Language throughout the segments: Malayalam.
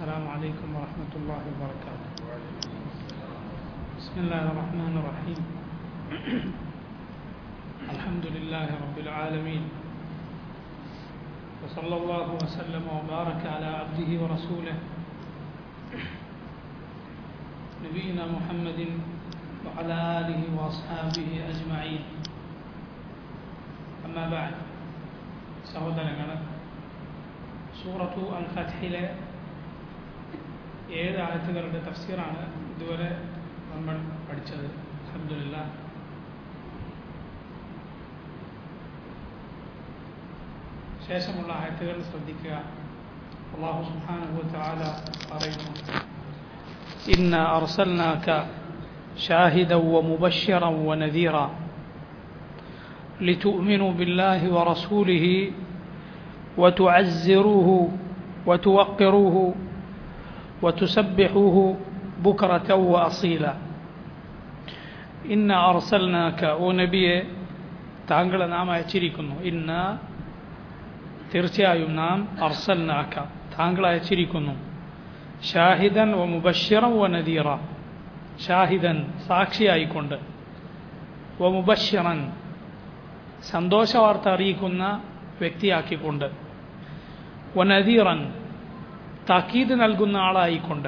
السلام عليكم ورحمة الله وبركاته بسم الله الرحمن الرحيم الحمد لله رب العالمين وصلى الله وسلم وبارك على عبده ورسوله نبينا محمد وعلى آله وأصحابه أجمعين أما بعد സഹോദരങ്ങളെ സൂറത്തു അൽ ഫത്ഹിലെ ഏഴ് ആയത്തുകളുടെ തഫ്സീറാണ് ഇതുവരെ നമ്മൾ പഠിച്ചത് അലഹമില്ല ശേഷമുള്ള ആയത്തുകൾ ശ്രദ്ധിക്കുക അള്ളാഹു സുബ്ഹാനഹു തആല പറയുന്നു ഇന്ന അർസൽനാക شاهدا ومبشرا ونذيرا لتؤمنوا بالله ورسوله وتعزروه وتوقروه وتسبحوه بكرة وأصيلا إن أرسلناك ونبيه താങ്കളെ നാം അയച്ചിരിക്കുന്നു ഇന്ന് തീർച്ചയായും നാം അർസൽനാക്ക താങ്കൾ അയച്ചിരിക്കുന്നു ഷാഹിദൻ വ മുബഷിറം വ നദീറ ഷാഹിദൻ സാക്ഷിയായിക്കൊണ്ട് വ മുബഷിറൻ സന്തോഷവാർത്ത അറിയിക്കുന്ന വ്യക്തിയാക്കിക്കൊണ്ട് വ നദീറൻ താക്കീത് നൽകുന്ന ആളായിക്കൊണ്ട്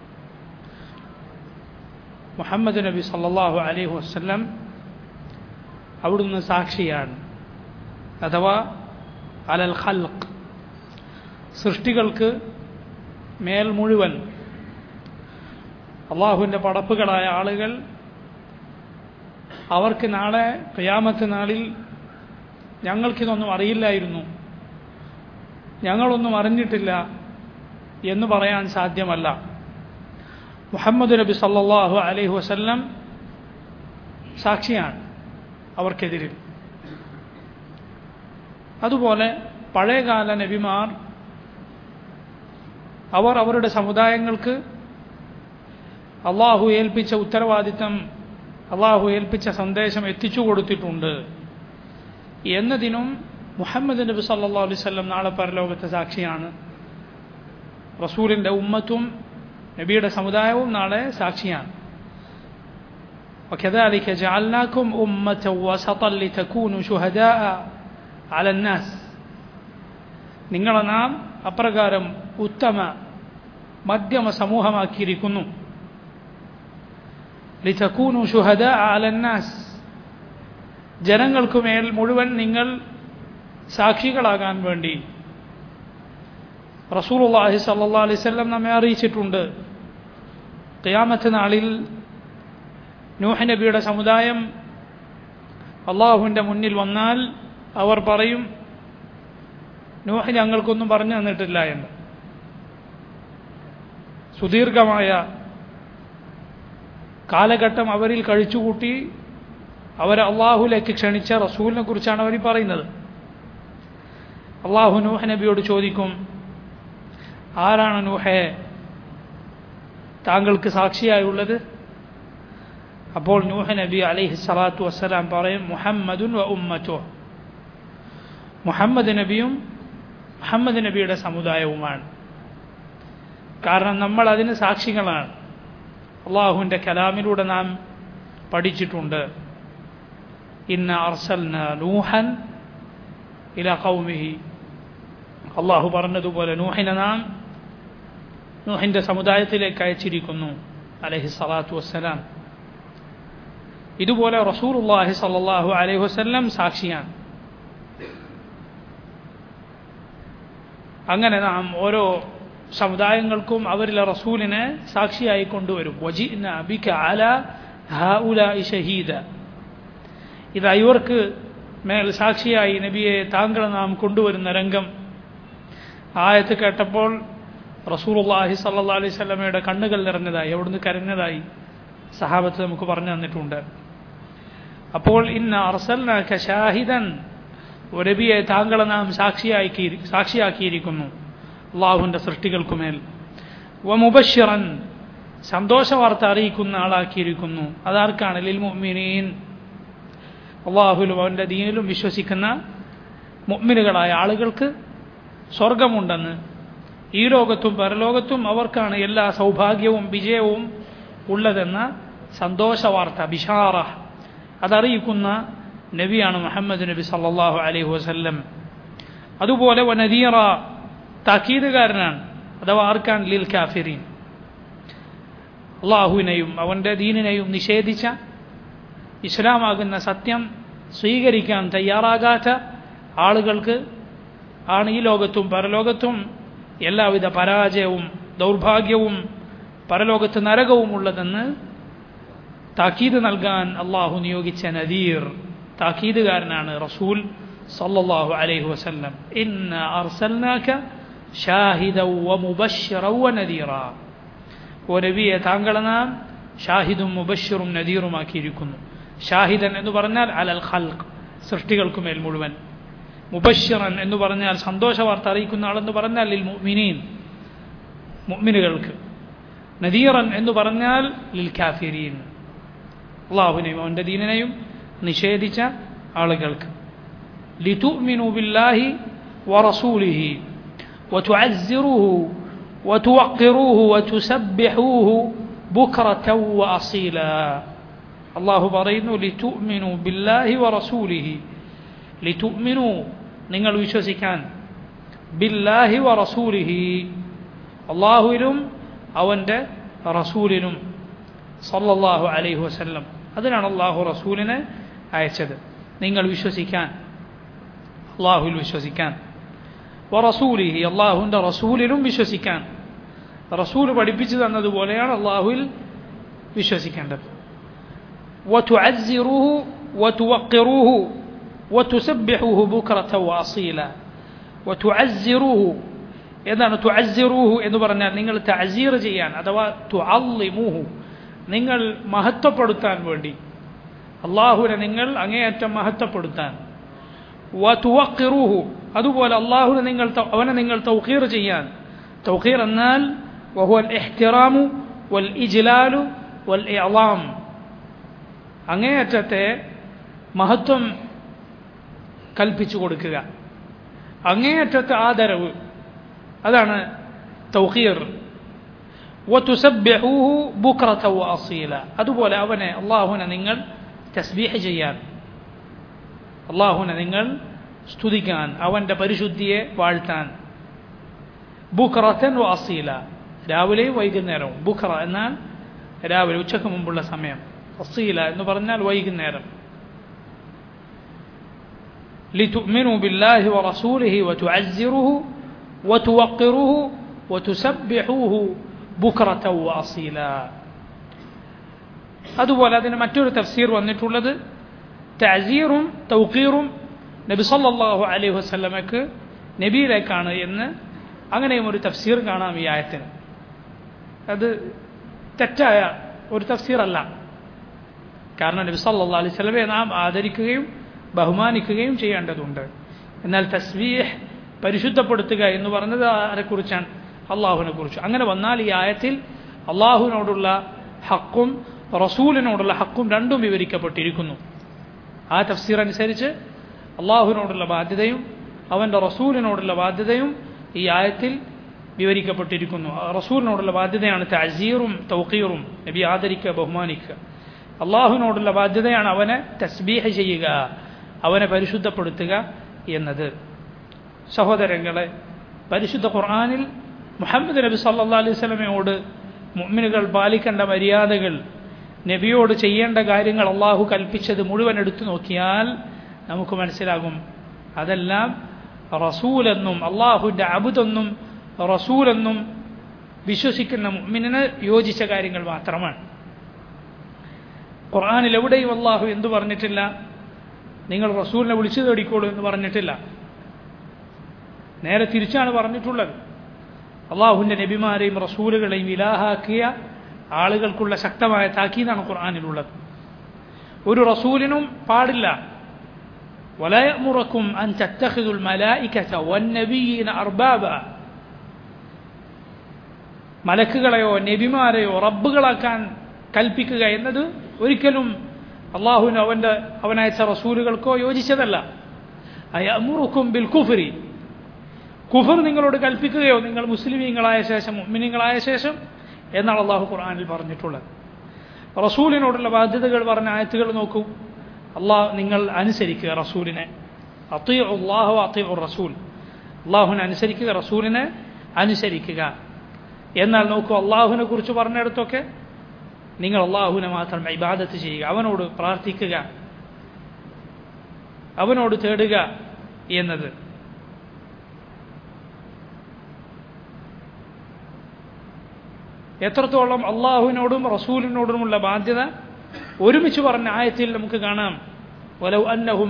മുഹമ്മദ് നബി സല്ലാഹു അലൈഹി വസ്ലം അവിടുന്ന് സാക്ഷിയാണ് അഥവാ അലൽ ഖൽഖ് സൃഷ്ടികൾക്ക് മേൽ മുഴുവൻ അള്ളാഹുവിൻ്റെ പടപ്പുകളായ ആളുകൾ അവർക്ക് നാളെ ക്രിയാമത്ത് നാളിൽ ഞങ്ങൾക്കിതൊന്നും അറിയില്ലായിരുന്നു ഞങ്ങളൊന്നും അറിഞ്ഞിട്ടില്ല എന്ന് പറയാൻ സാധ്യമല്ല മുഹമ്മദ് നബി സല്ലാഹു അലൈഹി വസല്ലം സാക്ഷിയാണ് അവർക്കെതിരിൽ അതുപോലെ പഴയകാല നബിമാർ അവർ അവരുടെ സമുദായങ്ങൾക്ക് അള്ളാഹു ഏൽപ്പിച്ച ഉത്തരവാദിത്തം അള്ളാഹു ഏൽപ്പിച്ച സന്ദേശം എത്തിച്ചു കൊടുത്തിട്ടുണ്ട് എന്നതിനും മുഹമ്മദ് നബി സല്ലാ അലൈവല്ലം നാളെ പരലോകത്തെ സാക്ഷിയാണ് റസൂലിൻ്റെ ഉമ്മത്തും നബിയുടെ സമുദായവും നാളെ സാക്ഷിയാണ് وكذلك جعلناكم أمة وسطا لتكونوا شهداء على الناس നിങ്ങളെ നാം അപ്രകാരം ഉത്തമ മധ്യമ സമൂഹമാക്കിയിരിക്കുന്നു ലിതക്കൂനു ഷുഹദ അലന്നാസ് ജനങ്ങൾക്കുമേൽ മുഴുവൻ നിങ്ങൾ സാക്ഷികളാകാൻ വേണ്ടി റസൂലുള്ളാഹി സല്ലല്ലാഹു അലൈഹി വസല്ലം നമ്മെ അറിയിച്ചിട്ടുണ്ട് ഖിയാമത്ത് നാളിൽ നൂഹ് നബിയുടെ സമുദായം അള്ളാഹുവിൻ്റെ മുന്നിൽ വന്നാൽ അവർ പറയും നൂഹ് ഞങ്ങൾക്കൊന്നും പറഞ്ഞു തന്നിട്ടില്ല എന്ന് സുദീർഘമായ കാലഘട്ടം അവരിൽ കഴിച്ചുകൂട്ടി അവരെ അള്ളാഹുലേക്ക് ക്ഷണിച്ച റസൂലിനെ കുറിച്ചാണ് അവർ പറയുന്നത് അള്ളാഹു നൂഹ് നബിയോട് ചോദിക്കും ആരാണ് നൂഹെ താങ്കൾക്ക് സാക്ഷിയായുള്ളത് അപ്പോൾ നൂഹ് നബി അലൈഹി സ്വലാത്തു വസ്സലാം പറയും മുഹമ്മദുൻ വ ഉമ്മറ്റോ മുഹമ്മദ് നബിയും മുഹമ്മദ് നബിയുടെ സമുദായവുമാണ് കാരണം നമ്മൾ അതിന് സാക്ഷികളാണ് അള്ളാഹുവിൻ്റെ കലാമിലൂടെ നാം പഠിച്ചിട്ടുണ്ട് ഇന്ന അർസൽന നൂഹൻ ഇല കൗമിഹി അള്ളാഹു പറഞ്ഞതുപോലെ നൂഹിനെ നാം നൂഹിൻ്റെ സമുദായത്തിലേക്ക് അയച്ചിരിക്കുന്നു അലഹി സ്വലാത്തു വസ്സലാം ഇതുപോലെ റസൂറുല്ലാഹി സല്ലാഹു അലൈഹി വസ്ല്ലം സാക്ഷിയാണ് അങ്ങനെ നാം ഓരോ സമുദായങ്ങൾക്കും അവരിലെ റസൂലിനെ സാക്ഷിയായി കൊണ്ടുവരും വജിന ബിക അല ഹഉല ഷഹീദ ഇത് ഇവർക്ക് മേൽ സാക്ഷിയായി നബിയെ താങ്കളെ നാം കൊണ്ടുവരുന്ന രംഗം ആയത്ത് കേട്ടപ്പോൾ റസൂലുള്ളാഹി സല്ലല്ലാഹു അലൈഹി വസല്ലമയുടെ കണ്ണുകൾ നിറഞ്ഞതായി അവിടുന്ന് കരഞ്ഞതായി സഹാബത്ത് നമുക്ക് പറഞ്ഞു തന്നിട്ടുണ്ട് അപ്പോൾ ഇന്ന അർസൽനാക ഷാഹിദൻ നബിയെ താങ്കളെ നാം സാക്ഷിയാക്കി സാക്ഷിയാക്കിയിരിക്കുന്നു അള്ളാഹുവിൻ്റെ സൃഷ്ടികൾക്കുമേൽ വ മുബഷിറൻ സന്തോഷവാർത്ത അറിയിക്കുന്ന ആളാക്കിയിരിക്കുന്നു അതാർക്കാണ് ലിൽ മുഅ്മിനീൻ അള്ളാഹുലും അവൻ്റെ ദീനിലും വിശ്വസിക്കുന്ന മുഅ്മിനുകളായ ആളുകൾക്ക് സ്വർഗമുണ്ടെന്ന് ഈ ലോകത്തും പരലോകത്തും അവർക്കാണ് എല്ലാ സൗഭാഗ്യവും വിജയവും ഉള്ളതെന്ന സന്തോഷ വാർത്ത ബിഷാറ അതറിയിക്കുന്ന നബിയാണ് മുഹമ്മദ് നബി സല്ലല്ലാഹു അലൈഹി വസല്ലം അതുപോലെ വനദീറ താക്കീതുകാരനാണ് അഥവാ ആർക്കാൻ ലിൽ കാഫിരീൻ അള്ളാഹുവിനെയും അവൻ്റെ ദീനിനെയും നിഷേധിച്ച ഇസ്ലാമാകുന്ന സത്യം സ്വീകരിക്കാൻ തയ്യാറാകാത്ത ആളുകൾക്ക് ആണ് ഈ ലോകത്തും പരലോകത്തും എല്ലാവിധ പരാജയവും ദൗർഭാഗ്യവും പരലോകത്ത് നരകവും ഉള്ളതെന്ന് താക്കീത് നൽകാൻ അള്ളാഹു നിയോഗിച്ച നദീർ താക്കീതുകാരനാണ് റസൂൽ സല്ലല്ലാഹു അലൈഹി വസല്ലം ഇന്ന അർസൽനാക ഷാഹിദൗ വമുബശ്ശിറൗ വനദീറ ഓ നബിയെ താങ്കളെ നാം ഷാഹിദും മുബശ്ശിറും നദീറുമാക്കിയിരിക്കുന്നു ഷാഹിദൻ എന്ന് പറഞ്ഞാൽ അലൽ ഖൽഖ് സൃഷ്ടികൾക്കുമേൽ മുഴുവൻ മുബശ്ശിറൻ എന്ന് പറഞ്ഞാൽ സന്തോഷ വാർത്ത അറിയിക്കുന്ന ആളെന്ന് പറഞ്ഞാൽ ലിൽ മുഅ്മിനീൻ മുഅ്മിനുകൾക്ക് നദീറൻ എന്ന് പറഞ്ഞാൽ ലിൽ കാഫിരീൻ അള്ളാഹുവിനെയും അവൻ്റെ ദീനിനെയും നിഷേധിച്ച ആളുകൾക്ക് ലിതുഅ്മിനു ബില്ലാഹി വറസൂലിഹി وتعزروه وتوقروه وتسبحوه بكرة وأصيلا الله പറയുന്നു ലിതുഅ്മിനു ബില്ലാഹി വറസൂലിഹി ലിതുഅ്മിനു നിങ്ങൾ വിശ്വസിക്കാൻ ബില്ലാഹി വറസൂലിഹി അള്ളാഹുവിലും അവൻ്റെ റസൂലിനും സല്ലല്ലാഹു അലൈഹി വസല്ലം അതിനാണ് അള്ളാഹു റസൂലിനെ അയച്ചത് നിങ്ങൾ വിശ്വസിക്കാൻ അള്ളാഹുവിൽ വിശ്വസിക്കാൻ വറസൂലിഹി അള്ളാഹുവിൻ്റെ റസൂലിലും വിശ്വസിക്കാൻ റസൂൽ പഠിപ്പിച്ചു തന്നതുപോലെയാണ് അള്ളാഹുവിൽ വിശ്വസിക്കേണ്ടത് وتعزروه وتوقروه وتسبحوه بكرة وأصيلا وتعزروه എന്താണ് തുഅസ്സിറൂഹു എന്ന് പറഞ്ഞാൽ നിങ്ങൾ തഅസീർ ചെയ്യാൻ അഥവാ തുഅല്ലിമൂഹു നിങ്ങൾ മഹത്വപ്പെടുത്താൻ വേണ്ടി അള്ളാഹുവിനെ നിങ്ങൾ അങ്ങേയറ്റം മഹത്വപ്പെടുത്താൻ വതുവക്കിറൂഹു അതുപോലെ അള്ളാഹുവിനെ നിങ്ങൾ അവനെ നിങ്ങൾ തൗഖീർ ചെയ്യാൻ തൗഖീർ എന്നാൽ വഹുവ ഇഹ്തിറാമു വൽ ഇജ്ലാലു വൽ ഇഅലാം അങ്ങേയറ്റത്തെ മഹത്വം കൽപ്പിച്ചു കൊടുക്കുക അങ്ങേയറ്റത്തെ ആദരവ് അതാണ് തൗഖീർ വതുസബ്ബിഹൂഹു ബുക്രത വഅസീല അതുപോലെ അവനെ അള്ളാഹുവിനെ നിങ്ങൾ തസ്ബീഹ് ചെയ്യാൻ അള്ളാഹുവിനെ നിങ്ങൾ സ്തുതിക്കാൻ അവൻ്റെ പരിശുദ്ധിയെ വാഴ്ത്താൻ ബുക്രത്തൻ വഅസീല രാവിലെയും വൈകുന്നേരവും ബുക്ര എന്നാൽ രാവിലെ ഉച്ചക്ക് മുമ്പുള്ള സമയം അസീല എന്ന് പറഞ്ഞാൽ വൈകുന്നേരം لتؤمنوا بالله ورسوله وتعزروه وتوقروه وتسبحوه بكرة وأصيلا അതുപോലെ അതിന് മറ്റൊരു തഫ്സീർ വന്നിട്ടുള്ളത് തഅസീറും തൗഖീറും നബി സല്ലല്ലാഹു അലൈഹി വസല്ലമക്ക് നബിയിലേക്കാണ് എന്ന് അങ്ങനെയും ഒരു തഫ്സീർ കാണാം ഈ ആയത്തിന് അത് തെറ്റായ ഒരു തഫ്സീറല്ല കാരണം നബി സല്ലല്ലാഹു അലൈഹി വസല്ലമയെ നാം ആദരിക്കുകയും ബഹുമാനിക്കുകയും ചെയ്യേണ്ടതുണ്ട് എന്നാൽ തസ്ബീഹ് പരിശുദ്ധപ്പെടുത്തുക എന്ന് പറഞ്ഞത് ആരെക്കുറിച്ചാണ് അള്ളാഹുവിനെ കുറിച്ച് അങ്ങനെ വന്നാൽ ഈ ആയത്തിൽ അള്ളാഹുവിനോടുള്ള ഹക്കും റസൂലിനോടുള്ള ഹക്കും രണ്ടും വിവരിക്കപ്പെട്ടിരിക്കുന്നു ആ തഫ്സീർ അനുസരിച്ച് അള്ളാഹുവിനോടുള്ള ബാധ്യതയും അവൻ്റെ റസൂലിനോടുള്ള ബാധ്യതയും ഈ ആയത്തിൽ വിവരിക്കപ്പെട്ടിരിക്കുന്നു റസൂലിനോടുള്ള ബാധ്യതയാണ് തഅസീറും തൗഖീറും നബി ആദരിക്കുക ബഹുമാനിക്കുക അള്ളാഹുവിനോടുള്ള ബാധ്യതയാണ് അവനെ തസ്ബീഹ ചെയ്യുക അവനെ പരിശുദ്ധപ്പെടുത്തുക എന്നത് സഹോദരങ്ങളെ പരിശുദ്ധ ഖുർആാനിൽ മുഹമ്മദ് നബി സല്ലാ അലൈഹി സ്വലമയോട് മുഅ്മിനുകൾ പാലിക്കേണ്ട മര്യാദകൾ നബിയോട് ചെയ്യേണ്ട കാര്യങ്ങൾ അള്ളാഹു കൽപ്പിച്ചത് മുഴുവൻ എടുത്തു നോക്കിയാൽ നമുക്ക് മനസ്സിലാകും അതെല്ലാം റസൂലെന്നും അള്ളാഹുവിൻ്റെ അബുദെന്നും റസൂലെന്നും വിശ്വസിക്കുന്ന മുഅ്മിനിന് യോജിച്ച കാര്യങ്ങൾ മാത്രമാണ് ഖുർആാനിൽ എവിടെയും അള്ളാഹു എന്തു പറഞ്ഞിട്ടില്ല നിങ്ങൾ റസൂലിനെ വിളിച്ചു തേടിക്കോളൂ എന്ന് പറഞ്ഞിട്ടില്ല നേരെ തിരിച്ചാണ് പറഞ്ഞിട്ടുള്ളത് അള്ളാഹുവിൻ്റെ നബിമാരെയും റസൂലുകളെയും ഇലാഹാക്കിയ ആളുകൾക്കുള്ള ശക്തമായ താക്കീതാണ് ഖുർആാനിലുള്ളത് ഒരു റസൂലിനും പാടില്ല ولا أن تتخذوا الملائكة والنبيين أربابا മലക്കുകളെയോ നബിമാരെയോ റബ്ബുകളാക്കാൻ കൽപ്പിക്കുക എന്നത് ഒരിക്കലും അള്ളാഹുവിന് അവൻ്റെ അവനയച്ച റസൂലുകൾക്കോ യോജിച്ചതല്ല അയമുറുക്കും ബിൽ കുഫരി കുഫർ നിങ്ങളോട് കൽപ്പിക്കുകയോ നിങ്ങൾ മുസ്ലിമീങ്ങളായ ശേഷം മുഅ്മിനീങ്ങളായ ശേഷം എന്നാണ് അള്ളാഹു ഖുർആനിൽ പറഞ്ഞിട്ടുള്ളത് റസൂലിനോടുള്ള ബാധ്യതകൾ പറഞ്ഞ ആയത്തുകൾ നോക്കൂ അള്ളാഹ് നിങ്ങൾ അനുസരിക്കുക റസൂലിനെ അത്തി അള്ളാഹു അത്തി റസൂൽ അള്ളാഹുവിനെ അനുസരിക്കുക റസൂലിനെ അനുസരിക്കുക എന്നാൽ നോക്കൂ അള്ളാഹുവിനെ കുറിച്ച് പറഞ്ഞിടത്തൊക്കെ നിങ്ങൾ അള്ളാഹുവിനെ മാത്രം ഇബാദത്ത് ചെയ്യുക അവനോട് പ്രാർത്ഥിക്കുക അവനോട് തേടുക എന്നത് എത്രത്തോളം അള്ളാഹുവിനോടും റസൂലിനോടുമുള്ള ബാധ്യത ഒരുമിച്ച് പറഞ്ഞ ആയത്തിൽ നമുക്ക് കാണാം വലവ് അന്നഹും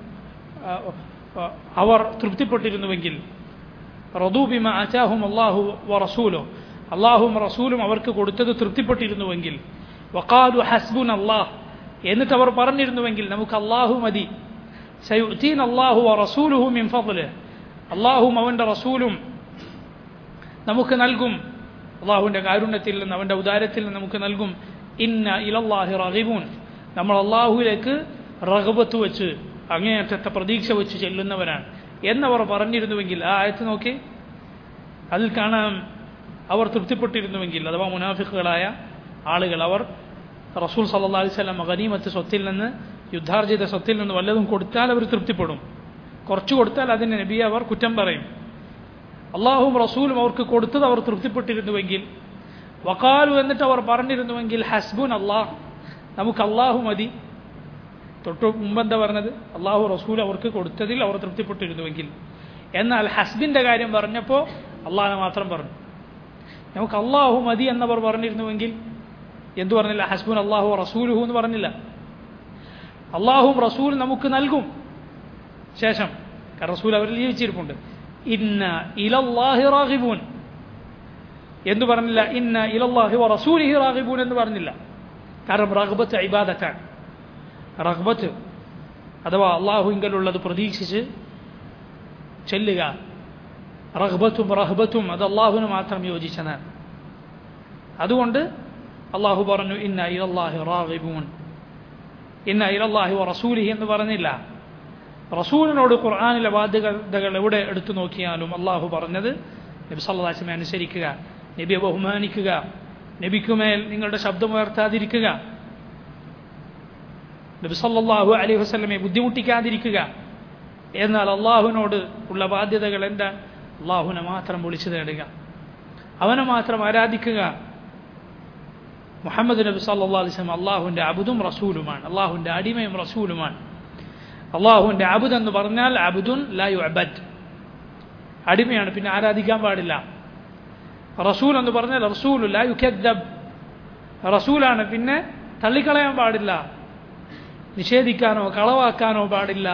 അവർ തൃപ്തിപ്പെട്ടിരുന്നുവെങ്കിൽ റദൂബിമ അച്ചാഹും അള്ളാഹു വ റസൂലോ അള്ളാഹും റസൂലും അവർക്ക് കൊടുത്തത് തൃപ്തിപ്പെട്ടിരുന്നുവെങ്കിൽ വക്കാലു ഹസ്ബുൻ അള്ളാഹ് എന്നിട്ട് അവർ പറഞ്ഞിരുന്നുവെങ്കിൽ നമുക്ക് അള്ളാഹു മതി സയുത്തീൻ അള്ളാഹു വ റസൂലുഹു മിൻ ഫضله അള്ളാഹും അവൻ്റെ റസൂലും നമുക്ക് നൽകും അള്ളാഹുവിൻ്റെ കാരുണ്യത്തിൽ നിന്ന് അവൻ്റെ ഉദാരത്തിൽ നിന്ന് നമുക്ക് നൽകും ഇന്ന ഇലല്ലാഹി റഹിബൂൻ നമ്മൾ അള്ളാഹുവിലേക്ക് റഹബത്ത് വെച്ച് അങ്ങേയറ്റത്തെ പ്രതീക്ഷ വെച്ച് ചെല്ലുന്നവരാണ് എന്നവർ പറഞ്ഞിരുന്നുവെങ്കിൽ ആ ആയത്ത് നോക്കി അതിൽ കാണാം അവർ തൃപ്തിപ്പെട്ടിരുന്നുവെങ്കിൽ അഥവാ മുനാഫിക്കുകളായ ആളുകൾ അവർ റസൂൽ സല്ലാ അലിസ്ലാം ഗനീമത്ത് സ്വത്തിൽ നിന്ന് യുദ്ധാർജിത സ്വത്തിൽ നിന്ന് വല്ലതും കൊടുത്താൽ അവർ തൃപ്തിപ്പെടും കുറച്ച് കൊടുത്താൽ അതിന് നബിയെ അവർ കുറ്റം പറയും അള്ളാഹും റസൂലും അവർക്ക് കൊടുത്തത് അവർ തൃപ്തിപ്പെട്ടിരുന്നുവെങ്കിൽ വക്കാലു എന്നിട്ട് അവർ പറഞ്ഞിരുന്നുവെങ്കിൽ ഹസ്ബുൻ അള്ളാഹ് നമുക്ക് അള്ളാഹു മതി തൊട്ട് മുമ്പെന്താ പറഞ്ഞത് അള്ളാഹു റസൂൽ അവർക്ക് കൊടുത്തതിൽ അവർ തൃപ്തിപ്പെട്ടിരുന്നുവെങ്കിൽ എന്നാൽ ഹസ്ബിൻ്റെ കാര്യം പറഞ്ഞപ്പോൾ അള്ളാഹിനെ മാത്രം പറഞ്ഞു നമുക്ക് അള്ളാഹു മതി എന്നവർ പറഞ്ഞിരുന്നുവെങ്കിൽ എന്തു പറഞ്ഞില്ല ഹസ്ബുൻ അള്ളാഹു റസൂലുഹു എന്ന് പറഞ്ഞില്ല അള്ളാഹും റസൂൽ നമുക്ക് നൽകും ശേഷം റസൂൽ അവരിൽ ജീവിച്ചിരിപ്പുണ്ട് ഇന്ന ഇലല്ലാഹി റാഹിബൂൻ എന്ന് പറഞ്ഞില്ല ഇന്ന ഇലല്ലാഹി റസൂലിഹി റാഹിബൂൻ എന്ന് പറഞ്ഞില്ല കാരണം റഹബത്ത് ഇബാദത്താണ് റഹ്ബത്ത് അഥവാ അള്ളാഹുവിങ്കലുള്ളത് പ്രതീക്ഷിച്ച് ചെല്ലുക റഹ്ബത്തും റഹ്ബത്തും അത് അള്ളാഹുവിന് മാത്രം യോജിച്ചതാണ് അതുകൊണ്ട് അള്ളാഹു പറഞ്ഞു ഇന്ന ഇലല്ലാഹി റാഹിബൂൻ ഇന്ന ഇലല്ലാഹി റസൂലിഹി എന്ന് പറഞ്ഞില്ല റസൂലിനോട് ഖുർആാനിലെ ബാധ്യതകൾ എവിടെ എടുത്തു നോക്കിയാലും അള്ളാഹു പറഞ്ഞത് നബി സല്ലാസ്മെ അനുസരിക്കുക നബിയെ ബഹുമാനിക്കുക നബിക്കുമേൽ നിങ്ങളുടെ ശബ്ദമുയർത്താതിരിക്കുക നബി സല്ലാഹു അലൈഹി വസ്ലമെ ബുദ്ധിമുട്ടിക്കാതിരിക്കുക എന്നാൽ അള്ളാഹുവിനോട് ഉള്ള ബാധ്യതകൾ എന്താ അള്ളാഹുവിനെ മാത്രം വിളിച്ചു തേടുക അവനെ മാത്രം ആരാധിക്കുക മുഹമ്മദ് നബി സല്ലാ അലിസ്ലം അള്ളാഹുവിൻ്റെ അബുദും റസൂലുമാണ് അള്ളാഹുവിൻ്റെ അടിമയും റസൂലുമാണ് അള്ളാഹുവിൻ്റെ അബുദ് എന്ന് പറഞ്ഞാൽ അബുദുൻ ലായു അബദ് അടിമയാണ് പിന്നെ ആരാധിക്കാൻ പാടില്ല റസൂൽ എന്ന് പറഞ്ഞാൽ റസൂൽ ലായു ഖദ്ദബ് റസൂലാണ് പിന്നെ തള്ളിക്കളയാൻ പാടില്ല നിഷേധിക്കാനോ കളവാക്കാനോ പാടില്ല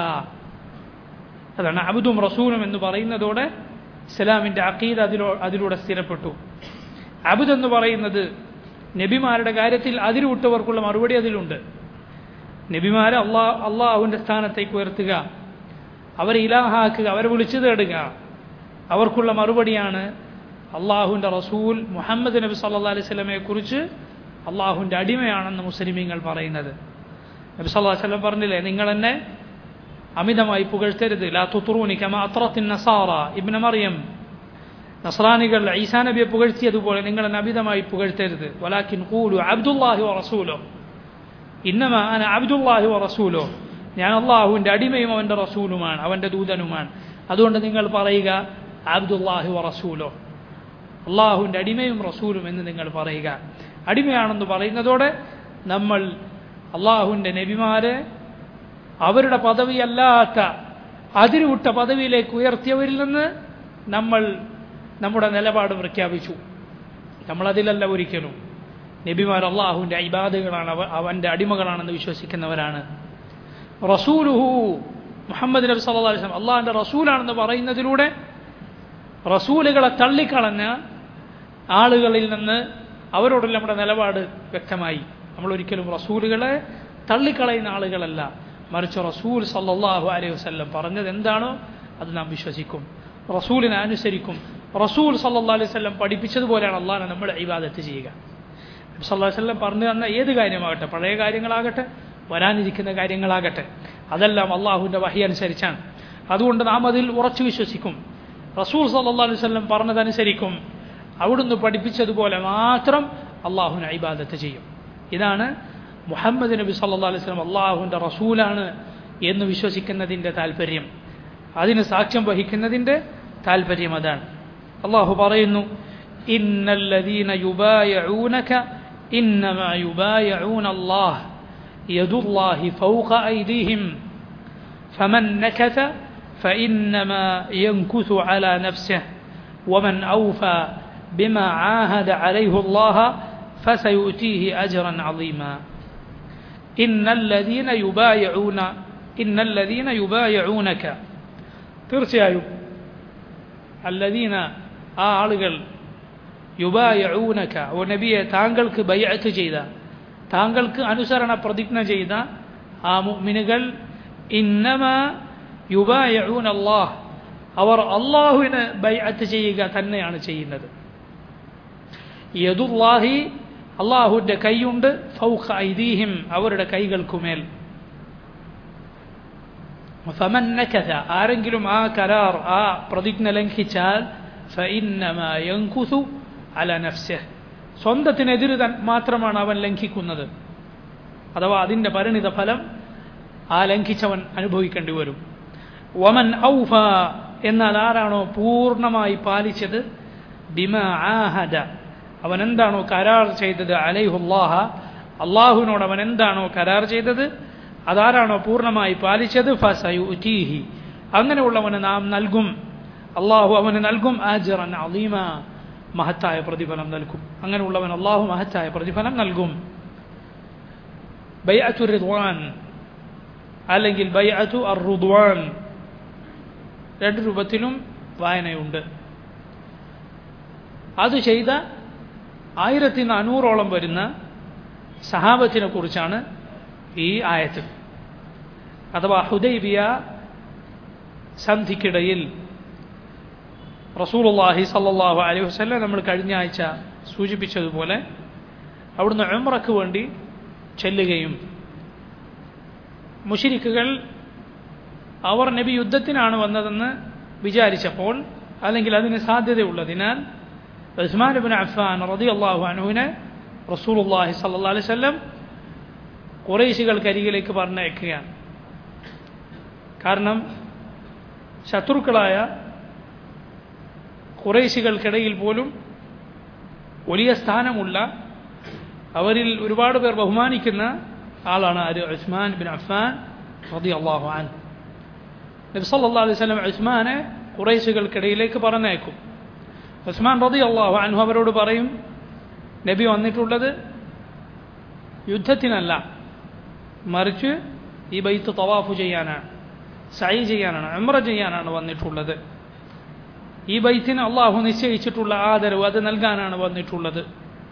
അതാണ് അബുദും റസൂലും എന്ന് പറയുന്നതോടെ ഇസ്ലാമിൻ്റെ അക്കീദ് അതിലോ അതിലൂടെ സ്ഥിരപ്പെട്ടു അബുദ് എന്ന് പറയുന്നത് നബിമാരുടെ കാര്യത്തിൽ അതിരുവിട്ടവർക്കുള്ള മറുപടി അതിലുണ്ട് നബിമാരെ അള്ളാ അള്ളാഹുവിൻ്റെ സ്ഥാനത്തേക്ക് ഉയർത്തുക അവരെ ഇലാഹാക്കുക അവരെ വിളിച്ചു തേടുക അവർക്കുള്ള മറുപടിയാണ് അള്ളാഹുവിൻ്റെ റസൂൽ മുഹമ്മദ് നബി സല്ലാ അലൈഹി സ്വലമയെ കുറിച്ച് അള്ളാഹുവിൻ്റെ അടിമയാണെന്ന് മുസ്ലിമീങ്ങൾ പറയുന്നത് നബി സല്ലാ വല്ലം പറഞ്ഞില്ലേ നിങ്ങൾ എന്നെ അമിതമായി പുകഴ്ത്തരുത് ലാ തുത്തുറൂനി കമ അത്രത്തിൻ നസാറ ഇബ്ന മറിയം നസ്രാനികൾ ഈസാ നബിയെ പുകഴ്ത്തിയതുപോലെ നിങ്ങൾ എന്നെ അമിതമായി പുകഴ്ത്തരുത് വലാക്കിൻ കൂലു അബ്ദുല്ലാഹി റസൂലോ ഇന്നമ അന അബ്ദുല്ലാഹി റസൂലോ ഞാൻ അള്ളാഹുവിൻ്റെ അടിമയും അവൻ്റെ റസൂലുമാണ് അവൻ്റെ ദൂതനുമാണ് അതുകൊണ്ട് നിങ്ങൾ പറയുക അബ്ദുല്ലാഹി റസൂലോ അള്ളാഹുവിൻ്റെ അടിമയും റസൂലും എന്ന് നിങ്ങൾ പറയുക അടിമയാണെന്ന് പറയുന്നതോടെ നമ്മൾ അള്ളാഹുവിൻ്റെ നബിമാരെ അവരുടെ പദവിയല്ലാത്ത അതിരുവിട്ട പദവിയിലേക്ക് ഉയർത്തിയവരിൽ നിന്ന് നമ്മൾ നമ്മുടെ നിലപാട് പ്രഖ്യാപിച്ചു നമ്മളതിലല്ല ഒരിക്കലും നബിമാർ അള്ളാഹുവിൻ്റെ ഇബാദുകളാണ് അവ അവൻ്റെ അടിമകളാണെന്ന് വിശ്വസിക്കുന്നവരാണ് റസൂലുഹു മുഹമ്മദ് നബി സല്ലാ വസ്ലം അള്ളാഹിൻ്റെ റസൂലാണെന്ന് പറയുന്നതിലൂടെ റസൂലുകളെ തള്ളിക്കളഞ്ഞ ആളുകളിൽ നിന്ന് അവരോടുള്ള നമ്മുടെ നിലപാട് വ്യക്തമായി നമ്മൾ ഒരിക്കലും റസൂലുകളെ തള്ളിക്കളയുന്ന ആളുകളല്ല മറിച്ച് റസൂൽ സല്ലാഹു അലൈഹി വസ്ല്ലം പറഞ്ഞത് എന്താണോ അത് നാം വിശ്വസിക്കും റസൂലിനെ അനുസരിക്കും റസൂൽ സല്ലാ അലൈഹി വല്ലം പഠിപ്പിച്ചതുപോലെയാണ് അള്ളാഹിനെ നമ്മൾ ഇബാദത്ത് ചെയ്യുക സല്ലാ വല്ലം പറഞ്ഞു തന്ന ഏത് കാര്യമാകട്ടെ പഴയ കാര്യങ്ങളാകട്ടെ വരാനിരിക്കുന്ന കാര്യങ്ങളാകട്ടെ അതെല്ലാം അള്ളാഹുവിൻ്റെ വഹി അനുസരിച്ചാണ് അതുകൊണ്ട് നാം അതിൽ ഉറച്ചു വിശ്വസിക്കും റസൂൽ സല്ലാ അലൈഹി വല്ലം പറഞ്ഞതനുസരിക്കും അവിടുന്ന് പഠിപ്പിച്ചതുപോലെ മാത്രം അള്ളാഹുവിന് ഇബാദത്ത് ചെയ്യും ഇതാണ് മുഹമ്മദ് നബി സല്ലാ അലൈഹി സ്വലം അള്ളാഹുവിൻ്റെ റസൂലാണ് എന്ന് വിശ്വസിക്കുന്നതിൻ്റെ താല്പര്യം അതിന് സാക്ഷ്യം വഹിക്കുന്നതിൻ്റെ താല്പര്യം അതാണ് അള്ളാഹു പറയുന്നു ഇന്നല്ലദീന യുബായഊനക ഇന്നമാ യുബായഊന അല്ലാഹ് യദുല്ലാഹി ഫൗഖ ഐദീഹിം فمن نكث فإنما ينكث على نفسه ومن أوفى بما عاهد عليه الله فسيؤتيه أجرا عظيما إن الذين يبايعون إن الذين يبايعونك തീർച്ചയായും അല്ലദീന ആ ആളുകൾ യുബായഊനക ഓ നബിയെ താങ്കൾക്ക് ബയ്യത്ത് ചെയ്ത താങ്കൾക്ക് അനുസരണ പ്രതിജ്ഞ ചെയ്ത ആ മുഅ്മിനുകൾ ഇന്നമ യുബായഊൻ അല്ലാഹ് അവർ അള്ളാഹുവിന് ബൈഅത്ത് ചെയ്യുക തന്നെയാണ് ചെയ്യുന്നത് യദുല്ലാഹി അള്ളാഹുവിൻ്റെ കൈയുണ്ട് ഫൗഖ ഐദീഹിം അവരുടെ കൈകൾക്കുമേൽ ഫമൻ നക്കഥ ആരെങ്കിലും ആ കരാർ ആ പ്രതിജ്ഞ ലംഘിച്ചാൽ ഫഇന്നമാ യൻകുസു അല നഫ്സിഹ് സ്വന്തത്തിനെതിര് മാത്രമാണ് അവൻ ലംഘിക്കുന്നത് അഥവാ അതിൻ്റെ പരിണിത ഫലം ആ ലംഘിച്ചവൻ അനുഭവിക്കേണ്ടി വരും വമൻ ഔഫ എന്നാൽ ആരാണോ പൂർണ്ണമായി പാലിച്ചത് ബിമ ആഹദ അവൻ എന്താണോ കരാർ ചെയ്തത് അലൈഹുല്ലാഹ അള്ളാഹുവിനോട് അവൻ എന്താണോ കരാർ ചെയ്തത് അതാരാണോ പൂർണ്ണമായി പാലിച്ചത് ഫസയുറ്റീഹി അങ്ങനെയുള്ളവന് നാം നൽകും അള്ളാഹു അവന് നൽകും ആജറൻ അലീമ മഹത്തായ പ്രതിഫലം നൽകും അങ്ങനെയുള്ളവൻ അള്ളാഹു മഹത്തായ പ്രതിഫലം നൽകും ബൈഅത്തു റിദ്വാൻ അല്ലെങ്കിൽ ബൈഅത്തു അർ റുദ്വാൻ രണ്ട് രൂപത്തിലും വായനയുണ്ട് അത് ചെയ്ത ആയിരത്തി നാനൂറോളം വരുന്ന സഹാബത്തിനെ കുറിച്ചാണ് ഈ ആയത്ത് അഥവാ ഹുദൈബിയ സന്ധിക്കിടയിൽ റസൂലുള്ളാഹി സല്ലല്ലാഹു അലൈഹി വസല്ലം നമ്മൾ കഴിഞ്ഞ ആഴ്ച സൂചിപ്പിച്ചതുപോലെ അവിടുന്ന് ഉംറക്ക് വേണ്ടി ചെല്ലുകയും മുഷിരിക്കുകൾ അവർ നബി യുദ്ധത്തിനാണ് വന്നതെന്ന് വിചാരിച്ചപ്പോൾ അല്ലെങ്കിൽ അതിന് സാധ്യതയുള്ളതിനാൽ ഉസ്മാൻ ബിൻ അഫ്ഫാൻ റളിയല്ലാഹു അൻഹുവിനെ റസൂലുള്ളാഹി സല്ലല്ലാഹു അലൈഹി വസല്ലം കുറേശികൾക്കരികിലേക്ക് പറഞ്ഞയക്കുകയാണ് കാരണം ശത്രുക്കളായ കുറേശികൾക്കിടയിൽ പോലും വലിയ സ്ഥാനമുള്ള അവരിൽ ഒരുപാട് പേർ ബഹുമാനിക്കുന്ന ആളാണ് ആര് ഉസ്മാൻ ബിൻ അഫ്ഫാൻ റതി അള്ളാഹു ആൻ നബി സല്ലല്ലാഹു അലൈഹി വസല്ലം ഉസ്മാനെ കുറേശികൾക്കിടയിലേക്ക് പറഞ്ഞയക്കും ഉസ്മാൻ റതി അള്ളാഹു അൻഹു അവരോട് പറയും നബി വന്നിട്ടുള്ളത് യുദ്ധത്തിനല്ല മറിച്ച് ഈ ബൈത്ത് തവാഫ് ചെയ്യാനാണ് സൈ ചെയ്യാനാണ് എമ്ര ചെയ്യാനാണ് വന്നിട്ടുള്ളത് ഈ ബൈത്തിന് അള്ളാഹു നിശ്ചയിച്ചിട്ടുള്ള ആദരവ് അത് നൽകാനാണ് വന്നിട്ടുള്ളത്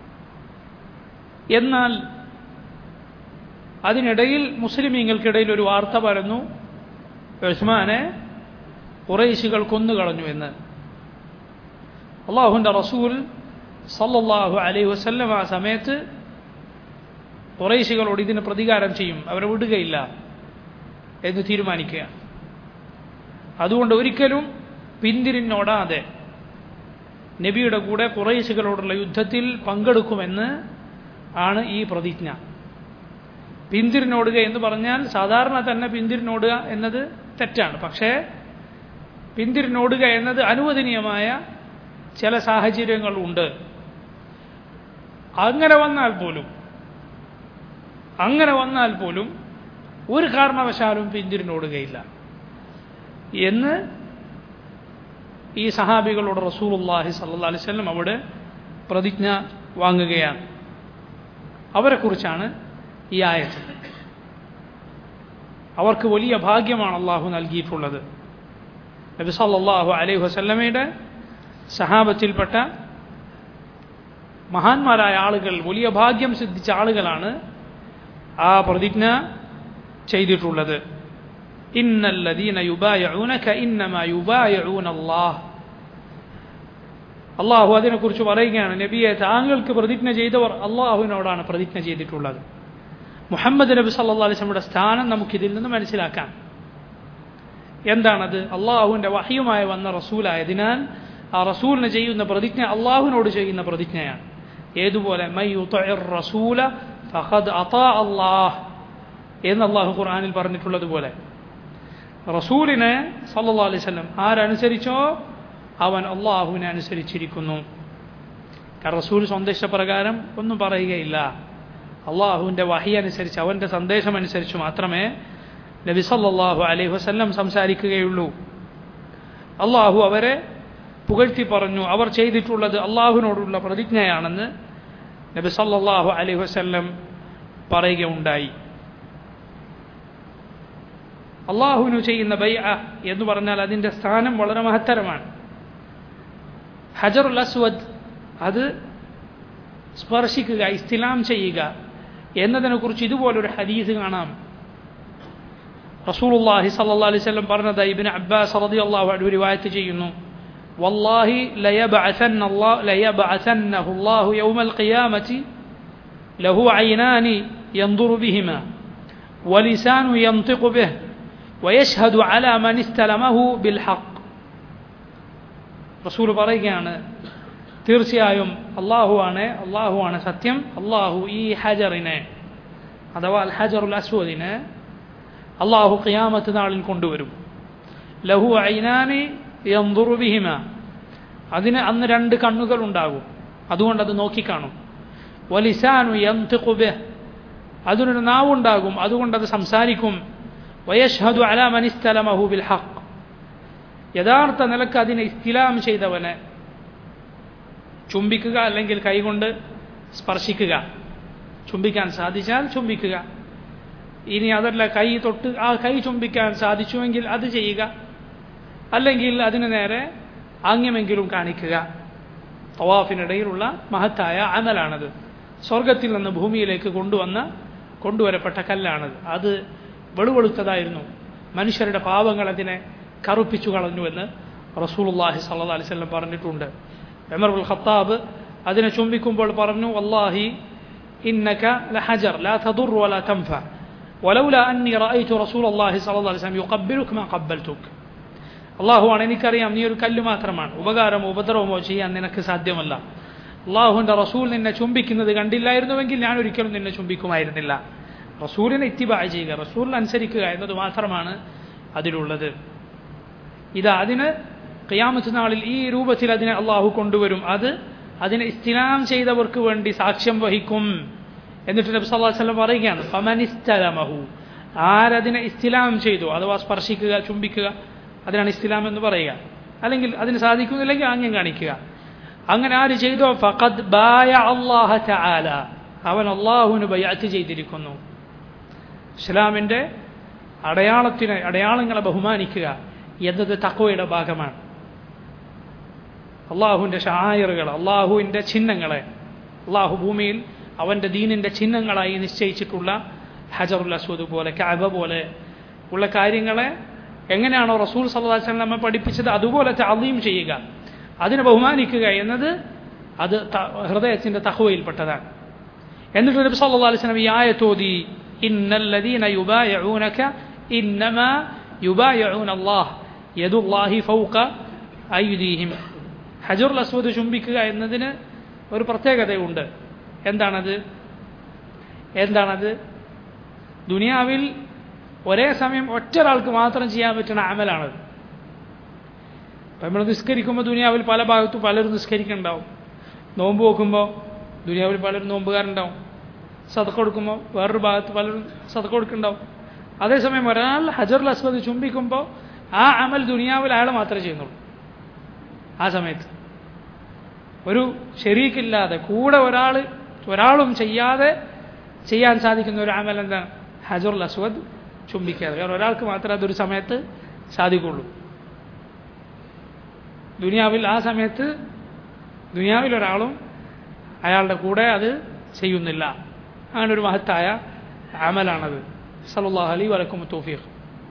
എന്നാൽ അതിനിടയിൽ മുസ്ലിമീങ്ങൾക്കിടയിൽ ഒരു വാർത്ത പരന്നു ഉസ്മാനെ കുറേശികൾ കൊന്നുകളഞ്ഞു എന്ന് അള്ളാഹുൻ്റെ റസൂൽ സല്ലല്ലാഹു അലൈഹി വസല്ലം ആ സമയത്ത് കുറേശികളോട് ഇതിന് പ്രതികാരം ചെയ്യും അവരെ വിടുകയില്ല എന്ന് തീരുമാനിക്കുക അതുകൊണ്ട് ഒരിക്കലും പിന്തിരിഞ്ഞോടാതെ നബിയുടെ കൂടെ കുറേശികളോടുള്ള യുദ്ധത്തിൽ പങ്കെടുക്കുമെന്ന് ആണ് ഈ പ്രതിജ്ഞ പിന്തിരിഞ്ഞോടുക എന്ന് പറഞ്ഞാൽ സാധാരണ തന്നെ പിന്തിരിഞ്ഞോടുക എന്നത് തെറ്റാണ് പക്ഷേ പിന്തിരിഞ്ഞോടുക എന്നത് അനുവദനീയമായ ചില സാഹചര്യങ്ങളുണ്ട് അങ്ങനെ വന്നാൽ പോലും അങ്ങനെ വന്നാൽ പോലും ഒരു കാരണവശാലും പിന്തിരിഞ്ഞോടുകയില്ല എന്ന് ഈ സഹാബികളോട് റസൂലുള്ളാഹി സല്ലല്ലാഹു അലൈഹി വസല്ലം അവിടെ പ്രതിജ്ഞ വാങ്ങുകയാണ് അവരെക്കുറിച്ചാണ് ഈ ആയത്ത് അവർക്ക് വലിയ ഭാഗ്യമാണ് അള്ളാഹു നൽകിയിട്ടുള്ളത് നബി സല്ലല്ലാഹു അലൈഹി വസല്ലമയുടെ സഹാബത്തിൽപ്പെട്ട മഹാന്മാരായ ആളുകൾ വലിയ ഭാഗ്യം സിദ്ധിച്ച ആളുകളാണ് ആ പ്രതിജ്ഞ ചെയ്തിട്ടുള്ളത് ഇന്നല്ലദീന യുബായഊനക ഇന്നമാ യുബായഊന അല്ലാഹ് അള്ളാഹു അതിനെക്കുറിച്ച് പറയുകയാണ് നബിയെ താങ്കൾക്ക് പ്രതിജ്ഞ ചെയ്തവർ അള്ളാഹുവിനോടാണ് പ്രതിജ്ഞ ചെയ്തിട്ടുള്ളത് മുഹമ്മദ് നബി സല്ലാ അലിസ്ലമിയുടെ സ്ഥാനം നമുക്കിതിൽ നിന്ന് മനസ്സിലാക്കാം എന്താണത് അള്ളാഹുവിൻ്റെ വഹിയുമായി വന്ന റസൂലായതിനാൽ ആ റസൂലിന് ചെയ്യുന്ന പ്രതിജ്ഞ അള്ളാഹുവിനോട് ചെയ്യുന്ന പ്രതിജ്ഞയാണ് ഏതുപോലെ മൈ യുതഇർ റസൂല ഫഖദ് അതാ അല്ലാഹ് എന്ന് അള്ളാഹു ഖുർആനിൽ പറഞ്ഞിട്ടുള്ളതുപോലെ റസൂലിനെ സല്ലല്ലാഹു അലൈഹി വസല്ലം ആരനുസരിച്ചോ അവൻ അള്ളാഹുവിനെ അനുസരിച്ചിരിക്കുന്നു കാരണം റസൂൽ സന്ദേശപ്രകാരം ഒന്നും പറയുകയില്ല അള്ളാഹുവിൻ്റെ വഹി അനുസരിച്ച് അവൻ്റെ സന്ദേശം അനുസരിച്ച് മാത്രമേ നബി സല്ലല്ലാഹു അലൈഹി വസല്ലം സംസാരിക്കുകയുള്ളൂ അള്ളാഹു അവരെ പുകഴ്ത്തി പറഞ്ഞു അവർ ചെയ്തിട്ടുള്ളത് അള്ളാഹുവിനോടുള്ള പ്രതിജ്ഞയാണെന്ന് നബി സല്ലല്ലാഹു അലൈഹി വസല്ലം പറയുകയുണ്ടായി അള്ളാഹുവിനു ചെയ്യുന്ന ബൈ എന്ന് പറഞ്ഞാൽ അതിൻ്റെ സ്ഥാനം വളരെ മഹത്തരമാണ് ഹജറുൽ അസ്വദ് അത് സ്പർശിക്കുക ഇസ്തിലാം ചെയ്യുക എന്നതിനെക്കുറിച്ച് ഇതുപോലൊരു ഹദീസ് കാണാം റസൂലുള്ളാഹി സല്ലല്ലാഹു അലൈഹി വസല്ലം പറഞ്ഞത് ഇബ്നു അബ്ബാസ് റളിയല്ലാഹു അൻഹു റിവായത്ത് ചെയ്യുന്നു വല്ലാഹി ലയബഅസന്ന അല്ലാഹ് ലയബഅസന്നഹു അല്ലാഹു യൗമൽ ഖിയാമത്തി ലഹു ഐനാനി ينظر بهما ولسان ينطق به ويشهد على من استلمه بالحق റസൂൽ പറയുകയാണ് തീർച്ചയായും അള്ളാഹുവാണ് അള്ളാഹുവാണ് സത്യം അള്ളാഹു ഈ ഹജറിനെ അഥവാ അൽ ഹജറുൽ അസ്വദിനെ അള്ളാഹു ഖിയാമത്ത് നാളിൽ കൊണ്ടുവരും ലഹു ഐനാനി യന്തുറു ബിഹിമ അതിന് അന്ന് രണ്ട് കണ്ണുകൾ ഉണ്ടാകും അതുകൊണ്ട് അത് നോക്കിക്കാണും വലിസാനു യന്തിഖു ബിഹ് അതിനൊരു നാവുണ്ടാകും അതുകൊണ്ട് അത് സംസാരിക്കും വയഷ്ഹദു അലാ മനിസ്തലമഹു ബിൽ ഹഖ് യഥാർത്ഥ നിലക്ക് അതിനെ ഇസ്തിലാം ചെയ്തവനെ ചുംബിക്കുക അല്ലെങ്കിൽ കൈകൊണ്ട് സ്പർശിക്കുക ചുംബിക്കാൻ സാധിച്ചാൽ ചുംബിക്കുക ഇനി അതല്ല കൈ തൊട്ട് ആ കൈ ചുംബിക്കാൻ സാധിച്ചുവെങ്കിൽ അത് ചെയ്യുക അല്ലെങ്കിൽ അതിന് നേരെ ആംഗ്യമെങ്കിലും കാണിക്കുക തവാഫിനിടയിലുള്ള മഹത്തായ അമലാണത് സ്വർഗത്തിൽ നിന്ന് ഭൂമിയിലേക്ക് കൊണ്ടുവന്ന കൊണ്ടുവരപ്പെട്ട കല്ലാണത് അത് വെളുവെളുത്തതായിരുന്നു മനുഷ്യരുടെ പാവങ്ങൾ അതിനെ കറുപ്പിച്ചു കളഞ്ഞുവെന്ന് റസൂലുള്ളാഹി സല്ലല്ലാഹു അലൈഹി വസല്ലം പറഞ്ഞിട്ടുണ്ട് ഉമർ ഉൽ ഖത്താബ് അതിനെ ചുംബിക്കുമ്പോൾ പറഞ്ഞു വല്ലാഹി ഇന്നക ലഹജർ ലാ തദുർ വലാ തൻഫ ولولا أني رأيت رسول الله صلى الله عليه وسلم يقبلك ما قبلتك അള്ളാഹുവാണ് എനിക്കറിയാം നീ ഒരു കല്ല് മാത്രമാണ് ഉപകാരമോ ഉപദ്രവമോ ചെയ്യാൻ നിനക്ക് സാധ്യമല്ല അള്ളാഹുവിൻ്റെ റസൂൽ നിന്നെ ചുംബിക്കുന്നത് കണ്ടില്ലായിരുന്നുവെങ്കിൽ ഞാൻ ഒരിക്കലും നിന്നെ ചുംബിക്കുമായിരുന്നില്ല റസൂലിനെ ഇത്തിബായ ചെയ്യുക റസൂലിനെ അനുസരിക്കുക എന്നത് മാത്രമാണ് അതിലുള്ളത് ഇത് അതിന് ഖിയാമത്ത് നാളിൽ ഈ രൂപത്തിൽ അതിനെ അള്ളാഹു കൊണ്ടുവരും അത് അതിനെ ഇസ്തിലാം ചെയ്തവർക്ക് വേണ്ടി സാക്ഷ്യം വഹിക്കും എന്നിട്ട് നബി സല്ലല്ലാഹു അലൈഹി വസല്ലം പറയുകയാണ് ഫമനിസ്തലമഹു ആരതിനെ ഇസ്തിലാം ചെയ്തു അഥവാ സ്പർശിക്കുക ചുംബിക്കുക അതിനാണ് ഇസ്തിലാം എന്ന് പറയുക അല്ലെങ്കിൽ അതിന് സാധിക്കുന്നില്ലെങ്കിൽ ആംഗ്യം കാണിക്കുക അങ്ങനെ ആര് ചെയ്തോ ഫഖദ് ബായ അള്ളാഹ തആല അവൻ അള്ളാഹുവിന് ബയാത്ത് ചെയ്തിരിക്കുന്നു ഇസ്ലാമിൻ്റെ അടയാളത്തിനെ അടയാളങ്ങളെ ബഹുമാനിക്കുക എന്നത് തക്വയുടെ ഭാഗമാണ് അള്ളാഹുവിൻ്റെ ഷായറുകൾ അള്ളാഹുവിൻ്റെ ചിഹ്നങ്ങളെ അള്ളാഹു ഭൂമിയിൽ അവൻ്റെ ദീനിൻ്റെ ചിഹ്നങ്ങളായി നിശ്ചയിച്ചിട്ടുള്ള ഹജറുൽ അസ്വദ് പോലെ കാബ പോലെ ഉള്ള കാര്യങ്ങളെ എങ്ങനെയാണോ റസൂൽ സല്ലാസ്ലം നമ്മെ പഠിപ്പിച്ചത് അതുപോലെ താലീം ചെയ്യുക അതിനെ ബഹുമാനിക്കുക എന്നത് അത് ഹൃദയത്തിൻ്റെ തഹവയിൽപ്പെട്ടതാണ് എന്നിട്ട് നബി സല്ലല്ലാഹു അലൈഹി വസല്ലം ഈ ആയത്തോതി ഇന്നല്ലദീന യുബായഊനക ഇന്നമാ യുബായഊന അല്ലാഹ് യദുല്ലാഹി ഫൗക ഐദീഹിം ഹജറുൽ അസ്വദ് ചുംബിക്കുക എന്നതിന് ഒരു പ്രത്യേകതയുണ്ട് എന്താണത് എന്താണത് ദുനിയാവിൽ ഒരേ സമയം ഒറ്റ ഒരാൾക്ക് മാത്രം ചെയ്യാൻ പറ്റുന്ന അമലാണത് അപ്പം നമ്മൾ നിസ്കരിക്കുമ്പോൾ ദുനിയാവിൽ പല ഭാഗത്തും പലരും നിസ്കരിക്കുന്നുണ്ടാവും നോമ്പ് നോക്കുമ്പോൾ ദുനിയാവിൽ പലരും നോമ്പുകാരുണ്ടാവും സതക്ക കൊടുക്കുമ്പോൾ വേറൊരു ഭാഗത്ത് പലരും സതക്ക കൊടുക്കുന്നുണ്ടാവും അതേസമയം ഒരാൾ ഹജറുൽ അസ്വദ് ചുംബിക്കുമ്പോൾ ആ അമൽ ദുനിയാവിൽ അയാൾ മാത്രമേ ചെയ്യുന്നുള്ളൂ ആ സമയത്ത് ഒരു ശരീക്കില്ലാതെ കൂടെ ഒരാൾ ഒരാളും ചെയ്യാതെ ചെയ്യാൻ സാധിക്കുന്ന ഒരു അമൽ എന്താണ് ഹജറുൽ അസ്വദ് ചുംബിക്കാതെ കാരണം ഒരാൾക്ക് മാത്രമേ അതൊരു സമയത്ത് സാധിക്കുള്ളൂ ദുനിയാവിൽ ആ സമയത്ത് ദുനിയാവിൽ ഒരാളും അയാളുടെ കൂടെ അത് ചെയ്യുന്നില്ല അങ്ങനെ ഒരു മഹത്തായ അമലാണത് സല്ലാഹ് അലി വലക്കും തൗഫീഖ്